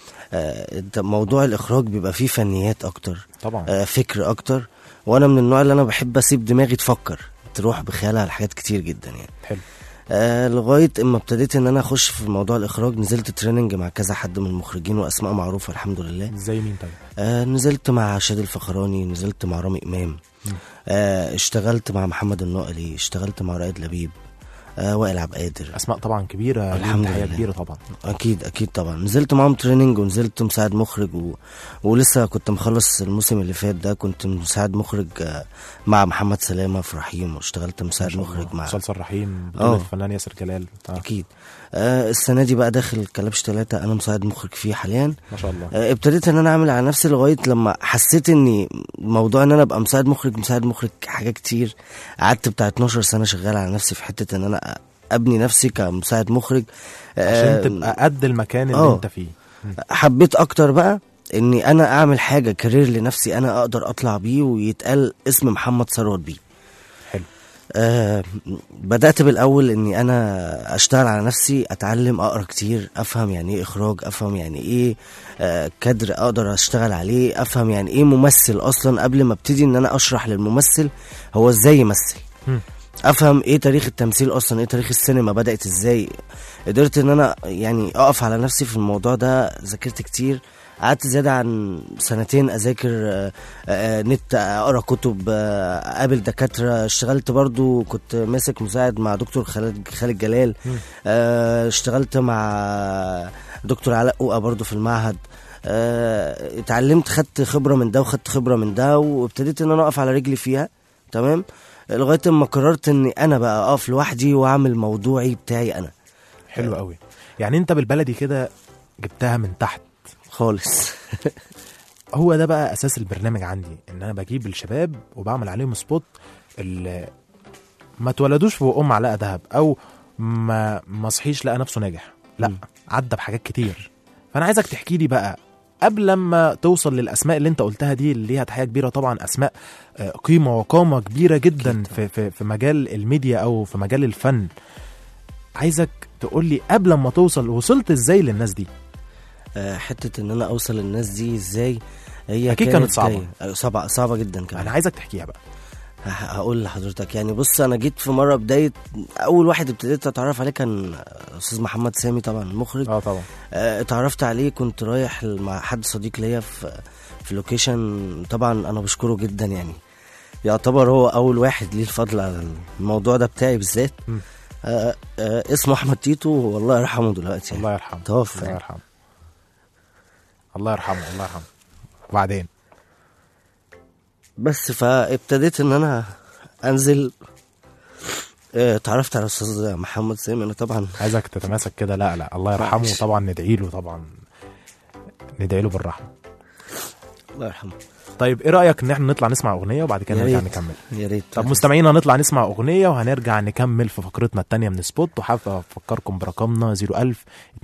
آه، انت موضوع الاخراج بيبقى فيه فنيات اكتر طبعا آه، فكر اكتر وانا من النوع اللي انا بحب اسيب دماغي تفكر تروح بخيالها لحاجات كتير جدا يعني حلو آه لغايه اما ابتديت ان انا اخش في موضوع الاخراج نزلت تريننج مع كذا حد من المخرجين واسماء معروفه الحمد لله زي مين طيب آه نزلت مع شادي الفخراني نزلت مع رامي امام آه اشتغلت مع محمد الناقلي اشتغلت مع رائد لبيب آه وائل عبد القادر اسماء طبعا كبيره ليهم الحمد تحية لله. كبيره طبعا اكيد اكيد طبعا نزلت معاهم تريننج ونزلت مساعد مخرج و... ولسه كنت مخلص الموسم اللي فات ده كنت مساعد مخرج آه، مع محمد سلامه في رحيم واشتغلت مساعد مخرج مع مسلسل رحيم بطولة آه. الفنان ياسر جلال آه. اكيد آه السنه دي بقى داخل كلبش ثلاثة انا مساعد مخرج فيه حاليا ما شاء الله آه، ابتديت ان انا اعمل على نفسي لغايه لما حسيت اني موضوع ان انا ابقى مساعد مخرج مساعد مخرج حاجه كتير قعدت بتاع 12 سنه شغال على نفسي في حته ان انا ابني نفسي كمساعد مخرج عشان آه، تبقى قد المكان اللي آه. انت فيه حبيت اكتر بقى اني انا اعمل حاجه كارير لنفسي انا اقدر اطلع بيه ويتقال اسم محمد ثروت بيه حلو. آه بدات بالاول اني انا اشتغل على نفسي اتعلم اقرا كتير افهم يعني ايه اخراج افهم يعني ايه آه كادر اقدر اشتغل عليه افهم يعني ايه ممثل اصلا قبل ما ابتدي ان انا اشرح للممثل هو ازاي يمثل مم. افهم ايه تاريخ التمثيل اصلا ايه تاريخ السينما بدات ازاي قدرت ان انا يعني اقف على نفسي في الموضوع ده ذاكرت كتير قعدت زيادة عن سنتين أذاكر آه، آه، نت أقرأ كتب آه، أقابل دكاترة اشتغلت برضو كنت ماسك مساعد مع دكتور خالد خالد جلال آه، اشتغلت مع دكتور علاء أوقا برضو في المعهد آه، اتعلمت خدت خبرة من ده وخدت خبرة من ده وابتديت ان انا اقف على رجلي فيها تمام لغاية اما قررت اني انا بقى اقف لوحدي واعمل موضوعي بتاعي انا حلو قوي يعني انت بالبلدي كده جبتها من تحت خالص هو ده بقى اساس البرنامج عندي ان انا بجيب الشباب وبعمل عليهم سبوت اللي ما اتولدوش في بقهم معلقه ذهب او ما ما صحيش لقى نفسه ناجح لا عدى بحاجات كتير فانا عايزك تحكي لي بقى قبل لما توصل للاسماء اللي انت قلتها دي اللي ليها تحيه كبيره طبعا اسماء آه، قيمه وقامه كبيره جدا في, في في مجال الميديا او في مجال الفن عايزك تقول لي قبل ما توصل وصلت ازاي للناس دي آه، حتة ان انا اوصل للناس دي ازاي هي أكيد كانت صعبة. جاية. صعبة صعبة جدا كمان انا عايزك تحكيها بقى ه- هقول لحضرتك يعني بص انا جيت في مره بدايه اول واحد ابتديت اتعرف عليه كان استاذ محمد سامي طبعا المخرج اه طبعا آه، اتعرفت عليه كنت رايح مع حد صديق ليا في في لوكيشن طبعا انا بشكره جدا يعني يعتبر هو اول واحد ليه الفضل على الموضوع ده بتاعي بالذات مم. آه آه اسمه احمد تيتو والله يرحمه دلوقتي يعني. الله يرحمه توفى الله يعني. يرحمه الله يرحمه الله يرحمه وبعدين بس فابتديت ان انا انزل آه، اتعرفت على استاذ محمد سامي انا طبعا عايزك تتماسك كده لا لا الله يرحمه معلش. طبعا ندعي له طبعا ندعي له بالرحمه الله يرحمه طيب ايه رايك ان احنا نطلع نسمع اغنيه وبعد كده يا نرجع ريت. نكمل يا ريت طب مستمعينا نطلع نسمع اغنيه وهنرجع نكمل في فقرتنا التانية من سبوت وحابب افكركم برقمنا 01000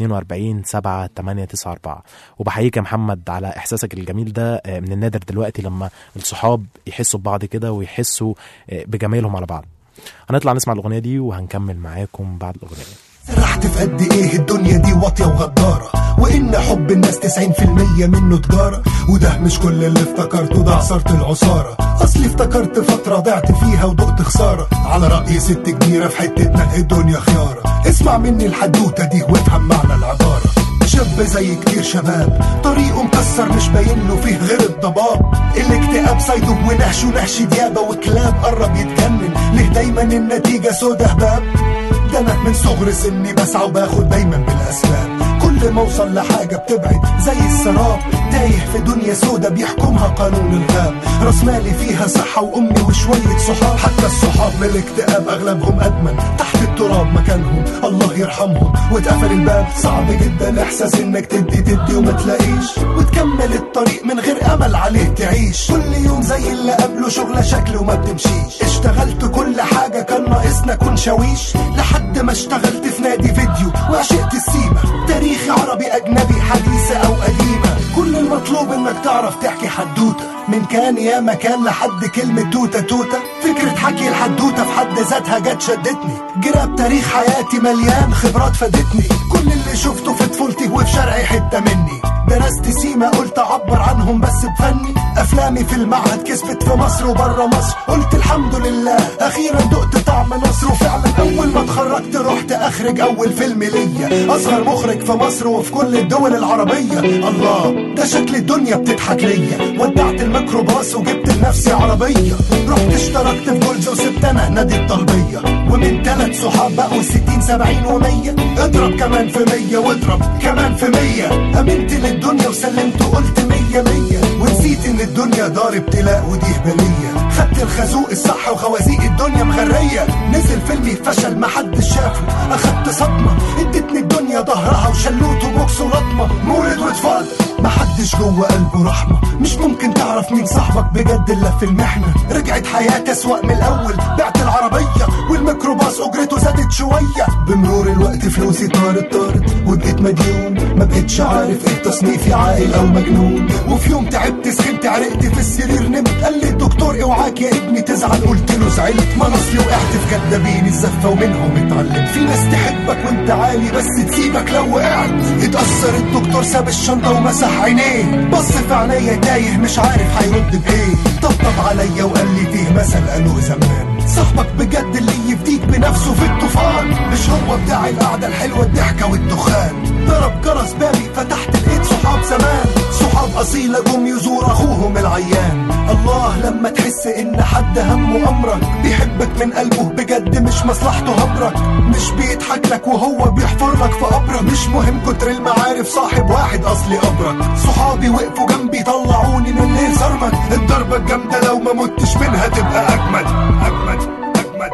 42 7 8 9 4 وبحييك يا محمد على احساسك الجميل ده آه، من النادر دلوقتي لما الصحاب يحسوا ببعض كده ويحسوا آه، بجمالهم على بعض هنطلع نسمع الاغنيه دي وهنكمل معاكم بعد الاغنيه سرحت في قد ايه الدنيا دي واطيه وغداره وان حب الناس 90% منه تجاره وده مش كل اللي افتكرته ده خسرت العصاره اصلي افتكرت فتره ضعت فيها ودقت خساره على راي ست كبيره في حتتنا الدنيا خياره اسمع مني الحدوته دي وافهم معنى العباره شاب زي كتير شباب طريقه مكسر مش باين له فيه غير الضباب الاكتئاب صيده ونهش ونهش ديابه وكلاب قرب يتجنن ليه دايما النتيجه سودا هباب ده انا من صغر سني بسعى وباخد دايما بالاسباب كل ما اوصل لحاجه بتبعد زي السراب تايه في دنيا سودا بيحكمها قانون الغاب راس مالي فيها صحه وامي وشويه صحاب حتى الصحاب من الاكتئاب اغلبهم ادمن تحت التراب مكانهم الله يرحمهم واتقفل الباب صعب جدا احساس انك تدي تدي وما تلاقيش وتكمل الطريق من غير امل عليه تعيش كل يوم زي اللي قبله شغله شكل وما بتمشيش اشتغلت كل حاجه كان ناقصنا كون شاويش لحد ما اشتغلت في نادي فيديو وعشقت السيما تاريخي عربي اجنبي حديثه او قديمه كل المطلوب انك تعرف تحكي حدوته من كان يا مكان لحد كلمة توتة توتة فكرة حكي الحدوتة في حد ذاتها جت شدتني جراب تاريخ حياتي مليان خبرات فادتني كل اللي شفته في طفولتي وفي شرعي حتة مني درست سيما قلت اعبر عنهم بس بفني افلامي في المعهد كسبت في مصر وبره مصر قلت الحمد لله اخيرا دقت طعم نصر وفعلا اول ما اتخرجت رحت اخرج اول فيلم ليا اصغر مخرج في مصر وفي كل الدول العربيه الله ده شكل الدنيا بتضحك ليا ودعت الميكروباص وجبت لنفسي عربيه رحت اشتركت في جولز وسبت انا نادي الطلبيه ومن ثلاث صحاب بقوا 60 70 و100 اضرب كمان في 100 واضرب كمان في 100 امنت للدنيا وسلمت وقلت 100 100 ونسيت ان الدنيا دار ابتلاء ودي هبليه خدت الخازوق الصح وخوازيق الدنيا مغريه نزل فيلمي فشل محدش شافه اخدت صدمه ادتني الدنيا ظهرها وشلوت وبوكس ولطمه مولد واتفضل محدش جوه قلبه رحمه مش ممكن تعرف مين صاحبك بجد الا في المحنه رجعت حياتي اسوأ من الاول بعت العربيه والميكروباص اجرته زادت شويه بمرور الوقت فلوسي طارت طارت وبقيت مديون ما بقتش عارف ايه تصنيفي عاقل او مجنون وفي يوم تعبت سخنت عرقت في السرير نمت قال لي الدكتور اوعاك يا ابني تزعل قلت له زعلت ما أنا اصلي وقعت في كدابين الزفه ومنهم اتعلمت في ناس تحبك وانت عالي بس تسيبك لو وقعت اتأثر الدكتور ساب الشنطه ومسح عينيه بص في عينيا تايه مش عارف هيرد بايه طبطب عليا وقال لي فيه مثل قالوه زمان صاحبك بجد اللي يفديك بنفسه في الطوفان مش هو بتاع القعده الحلوه الضحكه والدخان ضرب جرس بابي فتحت لقيت صحاب زمان صحاب اصيله جم يزور اخوهم العيان الله لما تحس ان حد همه امرك بيحبك من قلبه بجد مش مصلحته هبرك مش بيضحك لك وهو بيحفر لك في قبرك مش مهم كتر المعارف صاحب واحد اصلي ابرك صحابي وقفوا جنبي طلعوني من الليل صرمك الضربه الجامده لو ما متش منها تبقى اجمد اجمد اجمد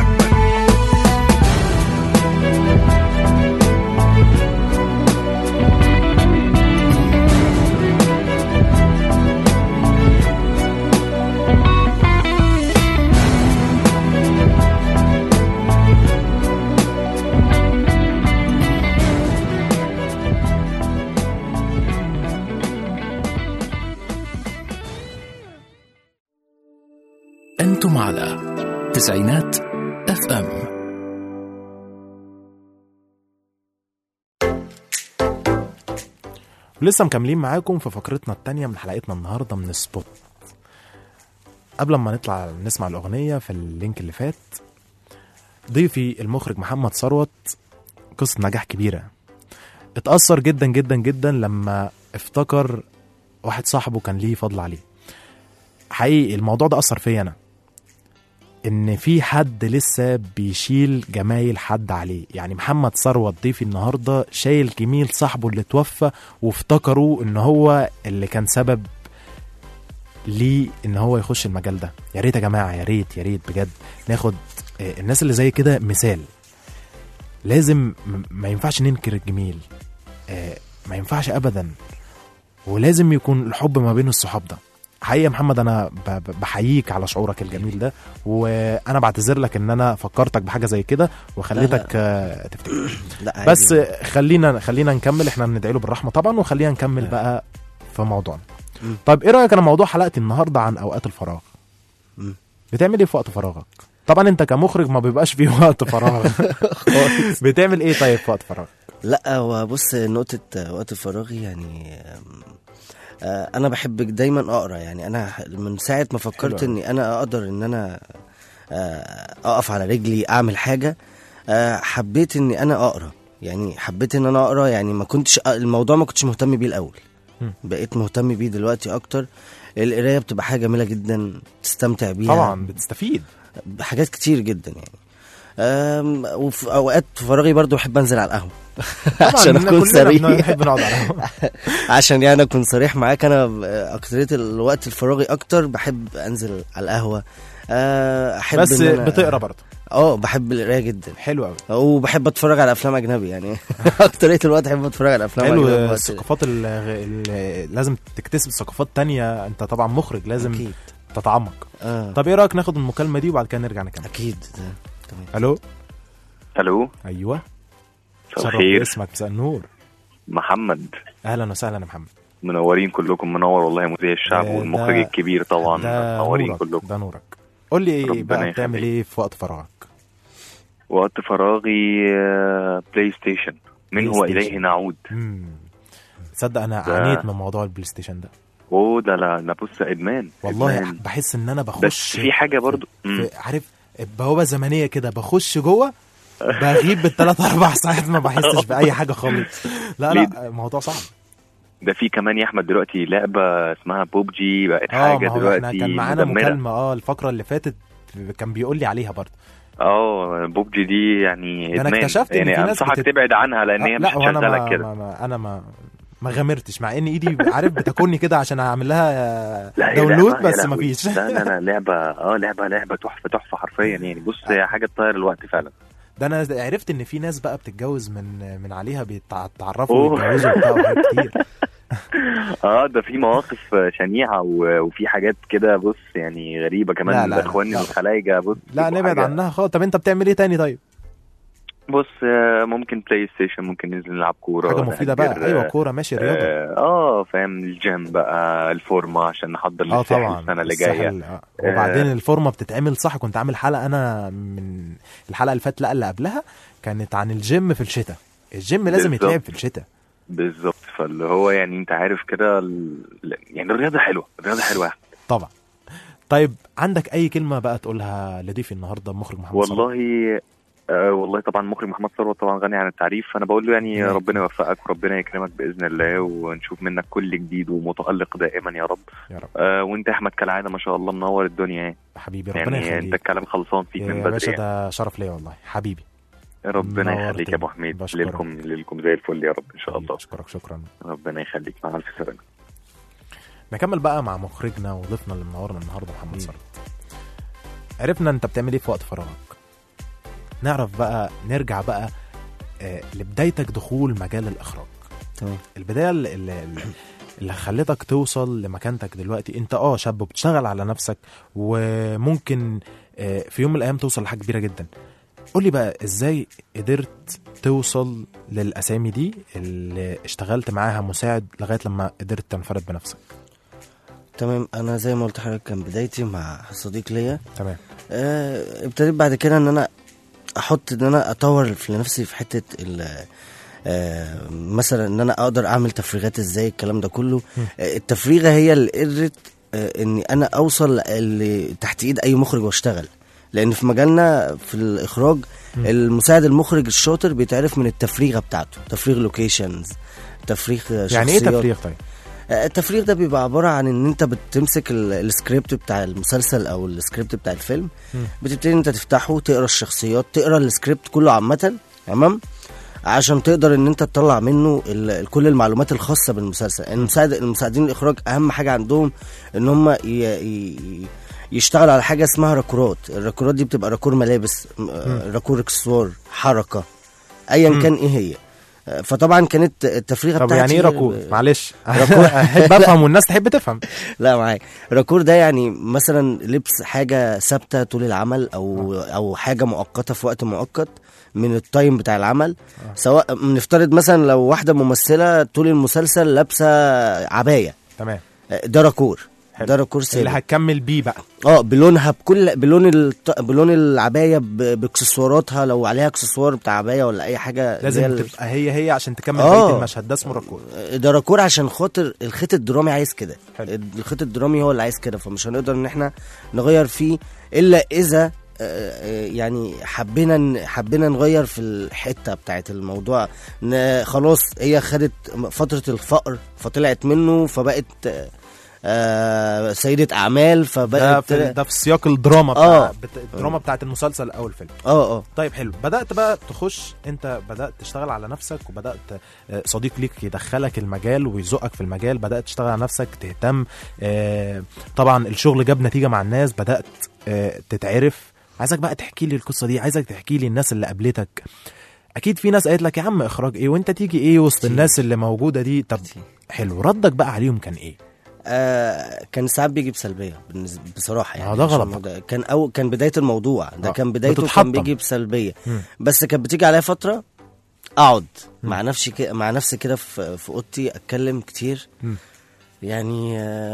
أنتم على تسعينات اف ام ولسه مكملين معاكم في فقرتنا التانية من حلقتنا النهاردة من سبوت قبل ما نطلع نسمع الأغنية في اللينك اللي فات ضيفي المخرج محمد ثروت قصة نجاح كبيرة اتأثر جدا جدا جدا لما افتكر واحد صاحبه كان ليه فضل عليه حقيقي الموضوع ده أثر فيا أنا إن في حد لسه بيشيل جمايل حد عليه يعني محمد ثروت ضيفي النهاردة شايل جميل صاحبه اللي توفى وافتكروا إن هو اللي كان سبب ليه ان هو يخش المجال ده يا ريت يا جماعه يا ريت يا ريت بجد ناخد آه، الناس اللي زي كده مثال لازم م- ما ينفعش ننكر الجميل آه، ما ينفعش ابدا ولازم يكون الحب ما بين الصحاب ده حقيقة يا محمد انا ب- ب- بحييك على شعورك الجميل ده وانا بعتذر لك ان انا فكرتك بحاجه زي كده وخليتك آه، تفتكر لا عادي. بس خلينا خلينا نكمل احنا بندعي له بالرحمه طبعا وخلينا نكمل بقى في موضوعنا مم. طيب ايه رايك انا موضوع حلقتي النهارده عن اوقات الفراغ مم. بتعمل ايه في وقت فراغك طبعا انت كمخرج ما بيبقاش فيه وقت فراغ بتعمل ايه طيب في وقت فراغ لا هو بص نقطة وقت فراغي يعني آم، آه، أنا بحب دايما أقرأ يعني أنا من ساعة ما فكرت حلو إني أنا أقدر إن أنا آه، أقف على رجلي أعمل حاجة آه، حبيت إني أنا أقرأ يعني حبيت إن أنا أقرأ يعني ما كنتش الموضوع ما كنتش مهتم بيه الأول مم. بقيت مهتم بيه دلوقتي أكتر القراية بتبقى حاجة جميلة جدا تستمتع بيها طبعا بتستفيد بحاجات كتير جدا يعني أم، وفي اوقات فراغي برضو بحب انزل على القهوه عشان كلنا اكون صريح بنحب نقعد على القهوة. عشان يعني اكون صريح معاك انا ب- اكتريه الوقت الفراغي اكتر بحب انزل على القهوه أه، احب بس إن أنا- بتقرا برضه اه بحب القرايه جدا حلو قوي وبحب اتفرج على افلام اجنبي يعني اكتريه الوقت احب اتفرج على افلام حلو اجنبي وقت- الثقافات ال- ال- لازم تكتسب ثقافات تانية انت طبعا مخرج لازم اكيد تتعمق اه طب ايه رايك ناخد المكالمه دي وبعد كده نرجع نكمل اكيد ده تمام الو الو ايوه مساء شرف الخير اسمك مساء النور محمد اهلا وسهلا يا محمد منورين كلكم منور والله مذيع الشعب ده- والمخرج ده- الكبير طبعا ده منورين نورك كلكم ده نورك قول لي ايه ربنا بقى بتعمل يخليك. ايه في وقت فراغك وقت فراغي آه، بلاي ستيشن منه بلاي ستيشن. واليه نعود مم. تصدق انا ده- عانيت من موضوع البلاي ستيشن ده اوه ده لا لا بص ادمان والله إدمان. بحس ان انا بس بخش في حاجه برضو مم. في عارف بوابه زمنيه كده بخش جوه بغيب بالثلاث اربع ساعات ما بحسش باي حاجه خالص لا لا الموضوع صعب ده في كمان يا احمد دلوقتي لعبه اسمها بوبجي بقت اه حاجه ما هو دلوقتي احنا كان معانا مدمرة. مكالمه اه الفقره اللي فاتت كان بيقول لي عليها برضه اه بوبجي دي يعني ده أنا ادمان اكتشفت إن يعني في ناس انصحك بتت- تبعد عنها لان هي آه، مش لا وانا هتشغلك ما, كده ما, ما انا ما ما غامرتش مع ان ايدي عارف بتاكلني كده عشان اعمل لها لا هي داونلود لعبة- يا بس ما لهوي. فيش لا لا لا لعبه اه لعبه لعبه تحفه تحفه حرفيا يعني بص هي حاجه تطير الوقت فعلا ده انا عرفت ان في ناس بقى بتتجوز من من عليها بيتعرفوا أوه. ويتجوزوا وبتاع وحاجات كتير اه ده في مواقف شنيعه و- وفي حاجات كده بص يعني غريبه لا، كمان لا، لا، اخواني لا. الخلايجه بص لا بيبقوا نبعد حاجة- عنها خالص طب انت بتعمل ايه تاني طيب بص آه، ممكن بلاي ستيشن ممكن ننزل نلعب كوره حاجه مفيده بقى نهجر، ايوه كوره ماشي رياضه اه آه، فاهم الجيم بقى الفورمه عشان نحضر اه للساحل طبعا السنه اللي الساحل، جايه آه. وبعدين الفورمه بتتعمل صح كنت عامل حلقه انا من الحلقه اللي فاتت لا اللي قبلها كانت عن الجيم في الشتاء الجيم لازم بالظبط. يتلعب في الشتاء بالظبط فاللي هو يعني انت عارف كده ال- يعني الرياضه حلوه الرياضه حلوه طبعا طيب عندك اي كلمه بقى تقولها لضيفي النهارده مخرج محمد صلاح والله آه والله طبعا مخرج محمد ثروت طبعا غني عن التعريف فانا بقول له يعني ربنا ربنا يوفقك وربنا يكرمك باذن الله ونشوف منك كل جديد ومتالق دائما يا رب يا رب آه وانت يا احمد كالعاده ما شاء الله منور الدنيا يعني حبيبي ربنا يعني انت يخليك الكلام خلصان فيك من يا بدري باشا يعني. ده شرف ليا والله حبيبي ربنا نورتني. يخليك يا ابو حميد بشكرك. ليلكم ليلكم زي الفل يا رب ان شاء الله اشكرك شكرا ربنا يخليك مع الف سلامه نكمل بقى مع مخرجنا وضيفنا اللي منورنا النهارده محمد ثروت عرفنا انت بتعمل ايه في وقت فراغك نعرف بقى نرجع بقى آه، لبدايتك دخول مجال الاخراج تمام البدايه اللي, اللي, اللي خلتك توصل لمكانتك دلوقتي انت اه شاب بتشتغل على نفسك وممكن آه، في يوم من الايام توصل لحاجه كبيره جدا قول لي بقى ازاي قدرت توصل للاسامي دي اللي اشتغلت معاها مساعد لغايه لما قدرت تنفرد بنفسك تمام انا زي ما قلت لحضرتك كان بدايتي مع صديق ليا تمام آه، ابتديت بعد كده ان انا احط ان انا اطور في نفسي في حته ال- آه مثلا ان انا اقدر اعمل تفريغات ازاي الكلام ده كله آه التفريغه هي اللي قدرت آه اني انا اوصل ل- تحت ايد اي مخرج واشتغل لان في مجالنا في الاخراج المساعد المخرج الشاطر بيتعرف من التفريغه بتاعته تفريغ لوكيشنز تفريغ شخصيات يعني ايه تفريغ طيب آه، التفريغ ده بيبقى عبارة عن ان انت بتمسك ال- السكريبت بتاع المسلسل او السكريبت بتاع الفيلم مم. بتبتدي انت تفتحه تقرا الشخصيات تقرا السكريبت كله عامة تمام عشان تقدر ان انت تطلع منه ال- ال- كل المعلومات الخاصة بالمسلسل يعني المساعد المساعدين الاخراج اهم حاجة عندهم ان هم ي... ي... يشتغلوا على حاجة اسمها راكورات الراكورات دي بتبقى راكور ملابس م- آه، راكور اكسسوار حركة ايا مم. كان ايه هي آه، فطبعا كانت التفريغه طب بتاعتي يعني ايه راكور معلش راكور. احب افهم والناس تحب تفهم لا معاك راكور ده يعني مثلا لبس حاجه ثابته طول العمل او او حاجه مؤقته في وقت مؤقت من التايم بتاع العمل سواء نفترض مثلا لو واحده ممثله طول المسلسل لابسه عبايه تمام ده راكور حلو. ده راكور اللي ثابت هتكمل بيه بقى اه بلونها بكل بلون الط... بلون العبايه ب... باكسسواراتها لو عليها اكسسوار بتاع عبايه ولا اي حاجه اللي لازم هي ال- تبقى هي هي عشان تكمل آه. بقيه المشهد ده اسمه راكور ده راكور عشان خاطر الخيط الدرامي عايز كده حلو. الخيط الدرامي هو اللي عايز كده فمش هنقدر ان احنا نغير فيه الا اذا آه، آه، يعني حبينا ن- حبينا نغير في الحته بتاعت الموضوع ن- خلاص هي خدت فتره الفقر فطلعت منه فبقت آه، آه، سيده اعمال ده فبقت في ده في سياق الدراما بتاع آه. بت... الدراما بتاعت المسلسل او الفيلم اه اه طيب حلو بدات بقى تخش انت بدات تشتغل على نفسك وبدات آه، صديق ليك يدخلك المجال ويزقك في المجال بدات تشتغل على نفسك تهتم آه، طبعا الشغل جاب نتيجه مع الناس بدات آه، تتعرف عايزك بقى تحكي لي القصه دي عايزك تحكي لي الناس اللي قابلتك اكيد في ناس قالت لك يا عم اخراج ايه وانت تيجي ايه وسط الناس اللي موجوده دي طب حلو ردك بقى عليهم كان ايه آه كان ساعات بيجي بسلبيه بالنسبه بصراحه يعني آه، ده عشان غلط. الموضوع- كان أو كان بدايه الموضوع ده آه، كان بدايته بتتحطم. كان بيجي بسلبيه مم. بس كانت بتيجي عليا فتره اقعد مع نفسي كده مع نفسي كده في في اوضتي اتكلم كتير مم. يعني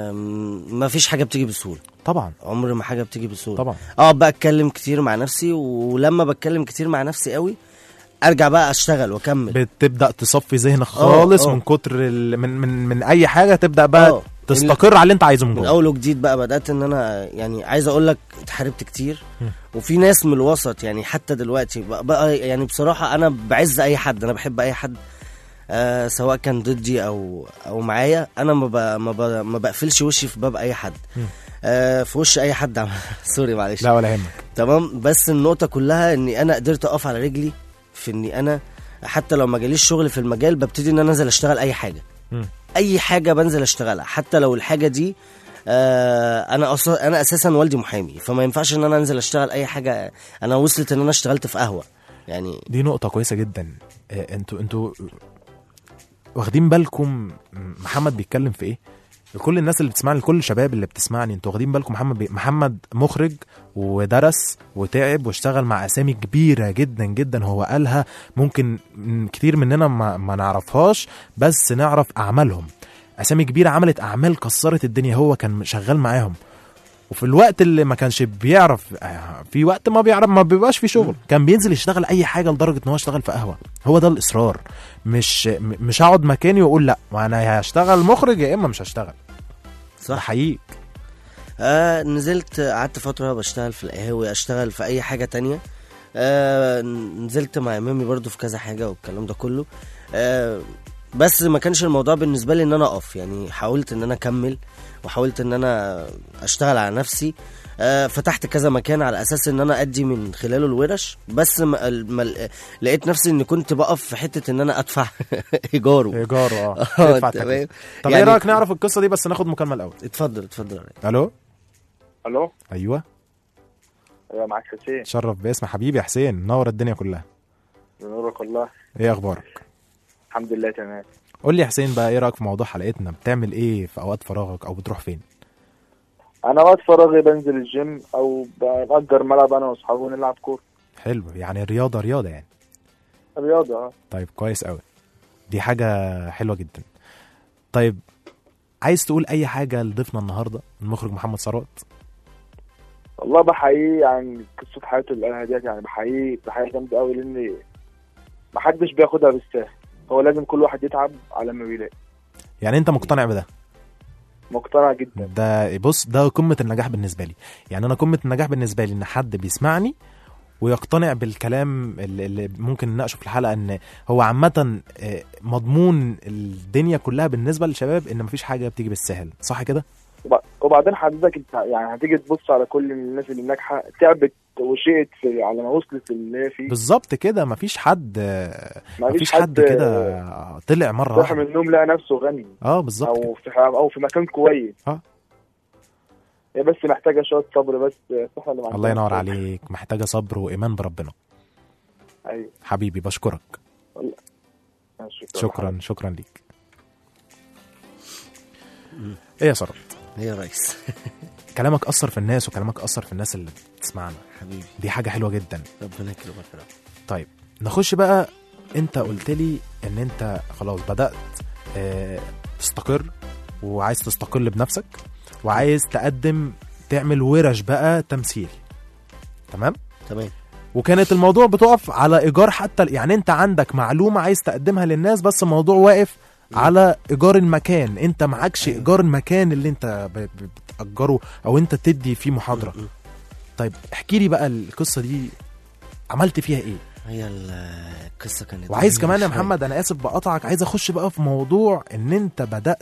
ما فيش حاجه بتيجي بسهوله طبعا عمر ما حاجه بتيجي بسهوله طبعا اقعد بقى اتكلم كتير مع نفسي ولما بتكلم كتير مع نفسي قوي ارجع بقى اشتغل واكمل بتبدا تصفي ذهنك خالص آه. من كتر ال... من من من اي حاجه تبدا بقى آه. تستقر على اللي انت عايزه من من جوه اول وجديد بقى بدات ان انا يعني عايز اقول لك اتحاربت كتير مم. وفي ناس من الوسط يعني حتى دلوقتي بقى, بقى يعني بصراحه انا بعز اي حد انا بحب اي حد آه سواء كان ضدي او او معايا انا ما ب... ما, ب... ما بقفلش وشي في باب اي حد مم. آه في وش اي حد عم... سوري معلش لا ولا يهمك تمام بس النقطه كلها اني انا قدرت اقف على رجلي في اني انا حتى لو ما جاليش شغل في المجال ببتدي ان انا انزل اشتغل اي حاجه مم. اي حاجه بنزل اشتغلها حتى لو الحاجه دي آه انا أصلا انا اساسا والدي محامي فما ينفعش ان انا انزل اشتغل اي حاجه انا وصلت ان انا اشتغلت في قهوه يعني دي نقطة كويسة جدا آه، انتوا انتوا واخدين بالكم محمد بيتكلم في ايه؟ لكل الناس اللي بتسمعني لكل الشباب اللي بتسمعني انتوا واخدين بالكم محمد بي... محمد مخرج ودرس وتعب واشتغل مع اسامي كبيره جدا جدا هو قالها ممكن م- كتير مننا ما, ما نعرفهاش بس نعرف اعمالهم اسامي كبيره عملت اعمال كسرت الدنيا هو كان شغال معاهم وفي الوقت اللي ما كانش بيعرف آه، في وقت ما بيعرف ما بيبقاش في شغل كان بينزل يشتغل اي حاجه لدرجه ان هو اشتغل في قهوه هو ده الاصرار مش م- مش هقعد مكاني واقول لا وانا يا هشتغل مخرج يا اما مش هشتغل صح حقيقي آه نزلت قعدت فترة بشتغل في القهاوي اشتغل في اي حاجة تانية آه نزلت مع امامي برضو في كذا حاجة والكلام ده كله آه بس ما كانش الموضوع بالنسبة لي ان انا اقف يعني حاولت ان انا اكمل وحاولت ان انا اشتغل على نفسي آه فتحت كذا مكان على اساس ان انا ادي من خلاله الورش بس ما ما لقيت نفسي اني كنت بقف في حتة ان انا ادفع ايجاره ايجار اه آه، تدفع تمام. تكلفة. طب يعني- ايه رايك نعرف القصه دي بس ناخد مكالمه الاول اتفضل اتفضل الو الو ايوه ايوه معاك حسين شرف باسم حبيبي يا حسين نور الدنيا كلها بنورك الله ايه اخبارك الحمد لله تمام قول لي يا حسين بقى ايه رايك في موضوع حلقتنا بتعمل ايه في اوقات فراغك او بتروح فين انا وقت فراغي بنزل الجيم او بأجر ملعب انا واصحابي ونلعب كوره حلو يعني رياضه رياضه يعني رياضه اه طيب كويس قوي دي حاجه حلوه جدا طيب عايز تقول اي حاجه لضيفنا النهارده المخرج محمد ثروت والله بحييه عن قصه حياته اللي قالها ديت يعني بحييه بحييه جامده قوي لان محدش بياخدها بالسهل هو لازم كل واحد يتعب على ما بيلاقي يعني انت مقتنع بده مقتنع جدا ده بص ده قمه النجاح بالنسبه لي يعني انا قمه النجاح بالنسبه لي ان حد بيسمعني ويقتنع بالكلام اللي اللي ممكن نناقشه في الحلقه ان هو عامه آه، مضمون الدنيا كلها بالنسبه للشباب ان مفيش حاجه بتيجي بالسهل صح كده وب- وبعدين حضرتك انت يعني هتيجي تبص على كل الناس اللي ناجحه تعبت وشقت في على ما وصلت اللي هي فيه بالظبط كده مفيش حد آه، مفيش مفيش حد حد، كده طلع مره صاحي من واحده النوم لقى نفسه غني اه بالظبط او في او في مكان كويس اه هي بس محتاجه شويه صبر بس احنا اللي ما الله ينور عندناش. عليك محتاجه صبر وايمان بربنا ايوه حبيبي بشكرك ماشي، شكرا شكرا ليك ايه يا سارة ايه يا ريس كلامك اثر في الناس وكلامك اثر في الناس اللي بتسمعنا حبيبي دي حاجه حلوه جدا ربنا يكرمك يا رب طيب نخش بقى انت قلت لي ان انت خلاص بدات آه، تستقر وعايز تستقل بنفسك وعايز تقدم تعمل ورش بقى تمثيل تمام تمام وكانت الموضوع بتقف على ايجار حتى يعني انت عندك معلومه عايز تقدمها للناس بس الموضوع واقف على ايجار المكان انت معكش ايجار المكان اللي انت ب- ب- بتاجره او انت تدي فيه محاضره طيب احكي لي بقى القصه دي عملت فيها ايه هي ال- القصه كانت وعايز جميلة كمان يا شوية. محمد انا اسف بقطعك عايز اخش بقى في موضوع ان انت بدات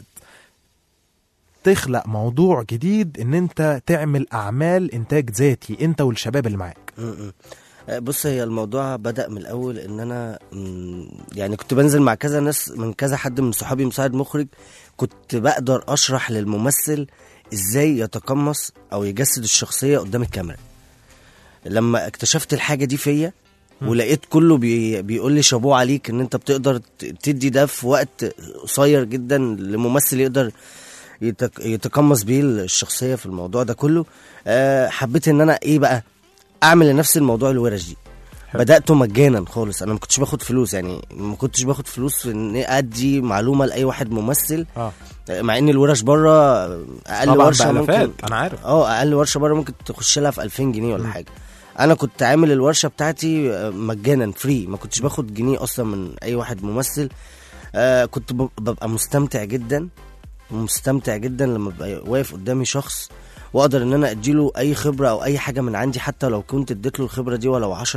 تخلق موضوع جديد ان انت تعمل اعمال انتاج ذاتي انت والشباب اللي معاك م-م. آه، بص هي الموضوع بدأ من الأول إن أنا م، يعني كنت بنزل مع كذا ناس من كذا حد من صحابي مساعد مخرج كنت بقدر أشرح للممثل إزاي يتقمص أو يجسد الشخصية قدام الكاميرا لما اكتشفت الحاجة دي فيا ولقيت كله بي بيقول لي شابوه عليك ان انت بتقدر ت- تدي ده في وقت قصير جدا لممثل يقدر يتك يتقمص بيه الشخصيه في الموضوع ده كله أه حبيت ان انا ايه بقى اعمل لنفسي الموضوع الورش دي بداته مجانا خالص انا ما كنتش باخد فلوس يعني ما كنتش باخد فلوس في ان ادي معلومه لاي واحد ممثل اه مع ان الورش بره اقل طبعاً ورشه بألافات، ممكن أنا عارف. اه اقل ورشه بره ممكن تخش لها في 2000 جنيه ولا حاجه انا كنت عامل الورشه بتاعتي آه، مجانا فري ما كنتش باخد جنيه اصلا من اي واحد ممثل آه كنت بب- ببقى مستمتع جدا مستمتع جدا لما ببقى واقف قدامي شخص واقدر ان انا اديله اي خبره او اي حاجه من عندي حتى لو كنت اديت له الخبره دي ولو 10%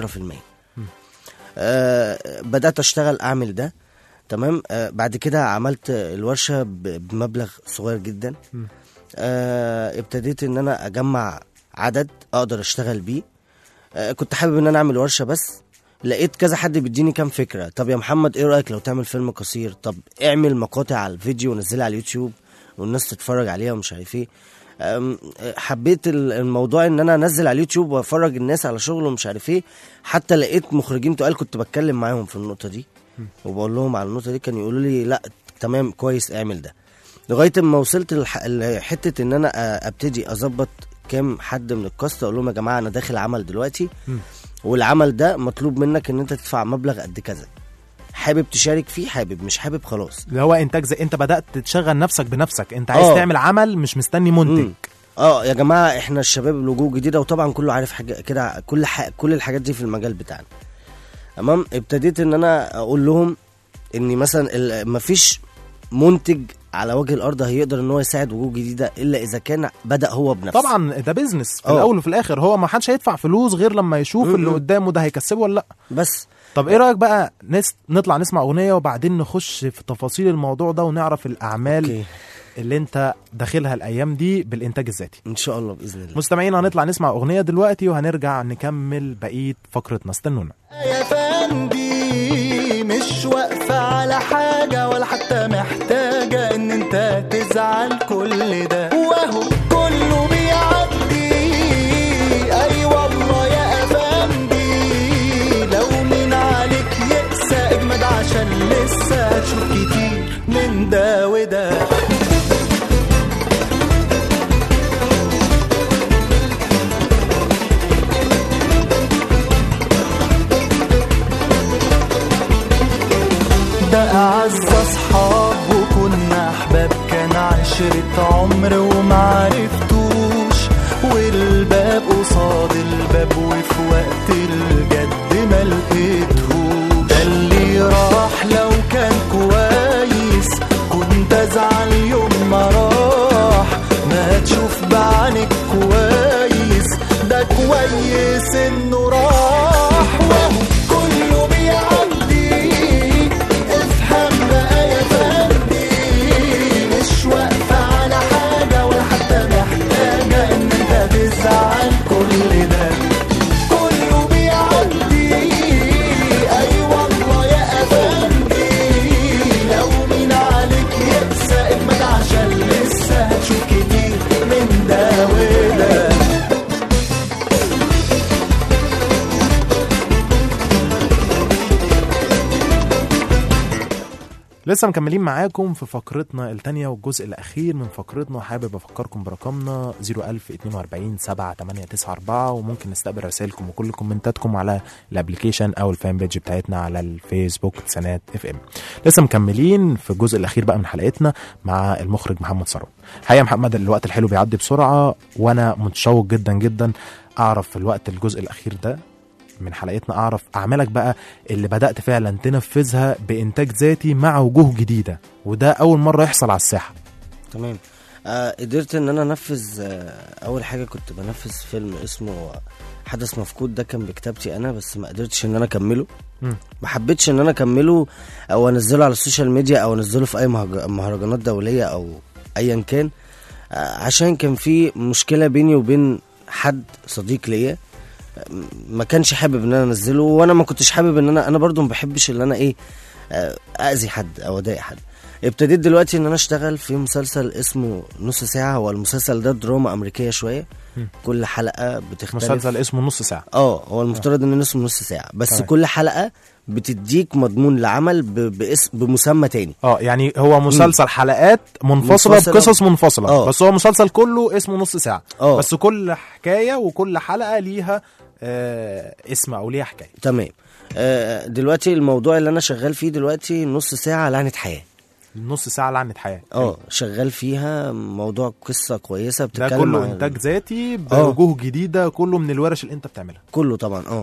آه بدات اشتغل اعمل ده تمام آه بعد كده عملت الورشه ب- بمبلغ صغير جدا آه ابتديت ان انا اجمع عدد اقدر اشتغل بيه آه كنت حابب ان انا اعمل ورشه بس لقيت كذا حد بيديني كام فكره طب يا محمد ايه رايك لو تعمل فيلم قصير طب اعمل مقاطع على الفيديو ونزلها على اليوتيوب والناس تتفرج عليها ومش عارف ايه أم، حبيت ال- الموضوع ان انا انزل على اليوتيوب وافرج الناس على شغل ومش عارف ايه حتى لقيت مخرجين تقال كنت بتكلم معاهم في النقطه دي وبقول لهم على النقطه دي كانوا يقولوا لي لا تمام كويس اعمل ده لغايه ما وصلت لح- لحته ان انا أ- ابتدي اظبط كام حد من الكاست اقول لهم يا جماعه انا داخل عمل دلوقتي والعمل ده مطلوب منك ان انت تدفع مبلغ قد كذا حابب تشارك فيه حابب مش حابب خلاص اللي هو انتاج زي انت بدات تشغل نفسك بنفسك انت عايز آه. تعمل عمل مش مستني منتج مم. اه يا جماعه احنا الشباب الوجوه جديده وطبعا كله عارف حاجه كده كل ح... كل الحاجات دي في المجال بتاعنا تمام ابتديت ان انا اقول لهم ان مثلا ال- مفيش منتج على وجه الارض هيقدر ان هو يساعد وجوه جديده الا اذا كان بدا هو بنفسه طبعا ده بيزنس في آه. الاول وفي الاخر هو ما حدش هيدفع فلوس غير لما يشوف اللي قدامه ده هيكسبه ولا لا بس طب ايه رايك بقى نس... نطلع نسمع اغنيه وبعدين نخش في تفاصيل الموضوع ده ونعرف الاعمال أوكي. اللي انت داخلها الايام دي بالانتاج الذاتي ان شاء الله باذن الله مستمعينا هنطلع نسمع اغنيه دلوقتي وهنرجع نكمل بقيه فقرتنا استنونا يا فندي مش واقفة على حاجة ولا حتى محتاجة ان انت تزعل كل ده وهو كله بيعدي اي والله يا افندي لو من عليك يقسى اجمد عشان لسه هتشوف كتير من ده وده ده أعز أصحاب وكنا أحباب كان عشرة عمر ومعرفتوش والباب قصاد الباب وفي وقت الجد ما لقيتهوش ده اللي راح لو كان زي سنه راح وهو كله بيعدي افهم بقى يا فندي مش واقفة على حاجة ولا حتى محتاجة ان انت تزعل كل ده كله بيعدي اي والله يا افندي لو مين عليك يقسى اجمد عشان لسه هتشوف كتير من ده وده لسه مكملين معاكم في فقرتنا التانية والجزء الأخير من فقرتنا وحابب أفكركم برقمنا 01042 7894 وممكن نستقبل رسائلكم وكل كومنتاتكم على الابلكيشن أو الفان بيج بتاعتنا على الفيسبوك تسانات اف ام لسه مكملين في الجزء الأخير بقى من حلقتنا مع المخرج محمد ثروت حقيقة محمد الوقت الحلو بيعدي بسرعة وأنا متشوق جدا جدا أعرف في الوقت الجزء الأخير ده من حلقتنا اعرف اعمالك بقى اللي بدات فعلا تنفذها بانتاج ذاتي مع وجوه جديده وده اول مره يحصل على الساحه تمام آه قدرت ان انا انفذ آه اول حاجه كنت بنفذ فيلم اسمه حدث مفقود ده كان بكتابتي انا بس ما قدرتش ان انا اكمله مم. ما حبيتش ان انا اكمله او انزله على السوشيال ميديا او انزله في اي مهج- مهرجانات دوليه او ايا كان آه عشان كان في مشكله بيني وبين حد صديق ليا آه، ما كانش حابب ان انا انزله وانا ما كنتش حابب ان انا انا برضو ما بحبش ان انا ايه آه، اذي حد او اضايق حد ابتديت دلوقتي ان انا اشتغل في مسلسل اسمه نص ساعه هو المسلسل ده دراما امريكيه شويه مم. كل حلقه بتختلف مسلسل اسمه نص ساعه اه هو المفترض ان اسمه نص ساعه بس تمام. كل حلقه بتديك مضمون لعمل ب- باسم بمسمى تاني اه يعني هو مسلسل حلقات منفصله منفصلة. بقصص منفصله آه. بس هو مسلسل كله اسمه نص ساعه اه. بس كل حكايه وكل حلقه ليها آه اسم او ليها حكايه تمام آه دلوقتي الموضوع اللي انا شغال فيه دلوقتي نص ساعه لعنه حياه نص ساعه لعنه حياه اه شغال فيها موضوع قصه كويسه ده بتتكلم كله عن- انتاج ذاتي آه. بوجوه جديده كله من الورش اللي انت بتعملها كله طبعا اه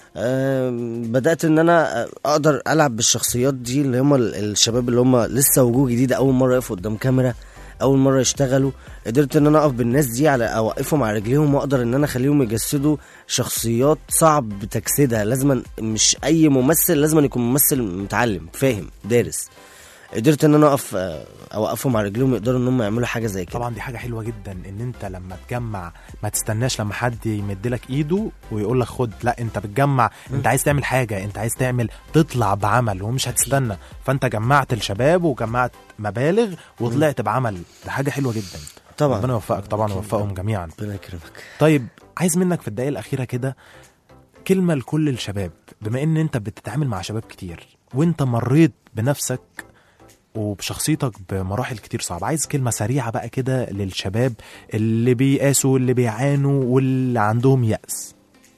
آم، بدات ان انا اقدر العب بالشخصيات دي اللي هم ال- الشباب اللي هم لسه وجوه جديده اول مره يقفوا قدام كاميرا اول مره يشتغلوا قدرت ان انا اقف بالناس دي على اوقفهم على رجليهم واقدر ان انا اخليهم يجسدوا شخصيات صعب تجسيدها لازما مش اي ممثل لازما يكون ممثل متعلم فاهم دارس قدرت ان انا اقف آه، اوقفهم على رجليهم يقدروا ان هم يعملوا حاجه زي كده طبعا دي حاجه حلوه جدا ان انت لما تجمع ما تستناش لما حد يمد لك ايده ويقول لك خد لا انت بتجمع انت عايز تعمل حاجه انت عايز تعمل تطلع بعمل ومش هتستنى فانت جمعت الشباب وجمعت مبالغ وطلعت بعمل ده حاجه حلوه جدا طبعا ربنا يوفقك طبعا ويوفقهم جميعا ربنا يكرمك طيب عايز منك في الدقايق الاخيره كده كلمه لكل الشباب بما ان انت بتتعامل مع شباب كتير وانت مريت بنفسك وبشخصيتك بمراحل كتير صعبة عايز كلمة سريعة بقى كده للشباب اللي بيقاسوا واللي بيعانوا واللي عندهم يأس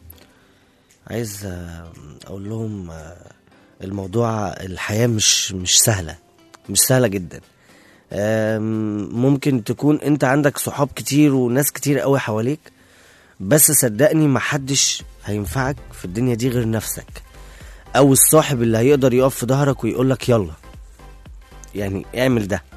عايز آه، اقول لهم آه، الموضوع الحياه مش مش سهله مش سهله جدا آم، ممكن تكون انت عندك صحاب كتير وناس كتير قوي حواليك بس صدقني محدش هينفعك في الدنيا دي غير نفسك او الصاحب اللي هيقدر يقف في ظهرك ويقولك يلا يعني اعمل ده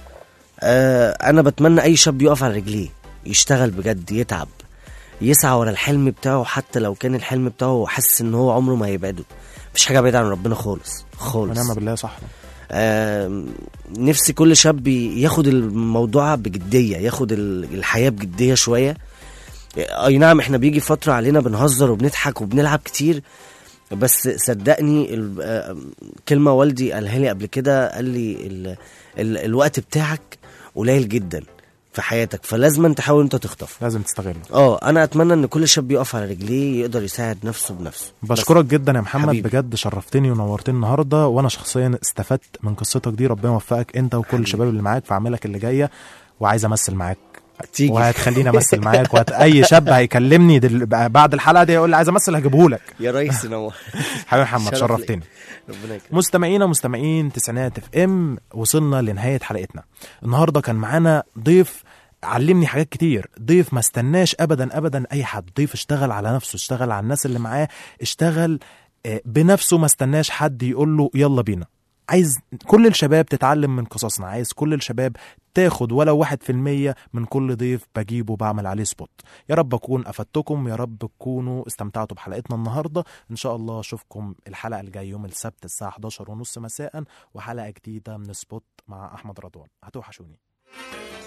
آه انا بتمنى اي شاب يقف على رجليه يشتغل بجد يتعب يسعى ورا الحلم بتاعه حتى لو كان الحلم بتاعه حاسس ان هو عمره ما هيبعده مفيش حاجه بعيده عن ربنا خالص خالص ونعم بالله صح آم، نفسي كل شاب ياخد الموضوع بجديه ياخد ال- الحياه بجديه شويه اي نعم احنا بيجي فتره علينا بنهزر وبنضحك وبنلعب كتير بس صدقني ال- آه، كلمه والدي قالها لي قبل كده قال لي ال ال الوقت بتاعك قليل جدا في حياتك فلازم تحاول انت تخطف لازم تستغله اه انا اتمنى ان كل شاب يقف على رجليه يقدر يساعد نفسه بنفسه بشكرك جدا يا محمد حبيبي. بجد شرفتني ونورتني النهارده وانا شخصيا استفدت من قصتك دي ربنا يوفقك انت وكل حبيبي. الشباب اللي معاك في اعمالك اللي جايه وعايز امثل معاك تيجي. وهتخليني امثل معاك وهت... اي شاب هيكلمني دل... بعد الحلقه دي يقول لي عايز امثل هجيبه لك يا ريس نور حبيبي محمد شرف شرفتني ليا. ربنا يكرمك مستمعينا مستمعين تسعينات اف ام وصلنا لنهايه حلقتنا النهارده كان معانا ضيف علمني حاجات كتير ضيف ما استناش ابدا ابدا اي حد ضيف اشتغل على نفسه اشتغل على الناس اللي معاه اشتغل آه، بنفسه ما استناش حد يقول له يلا بينا عايز كل الشباب تتعلم من قصصنا عايز كل الشباب تاخد ولو واحد في المية من كل ضيف بجيبه بعمل عليه سبوت يا رب أكون أفدتكم يا رب تكونوا استمتعتوا بحلقتنا النهاردة إن شاء الله أشوفكم الحلقة الجاية يوم السبت الساعة 11 ونص مساء وحلقة جديدة من سبوت مع أحمد رضوان هتوحشوني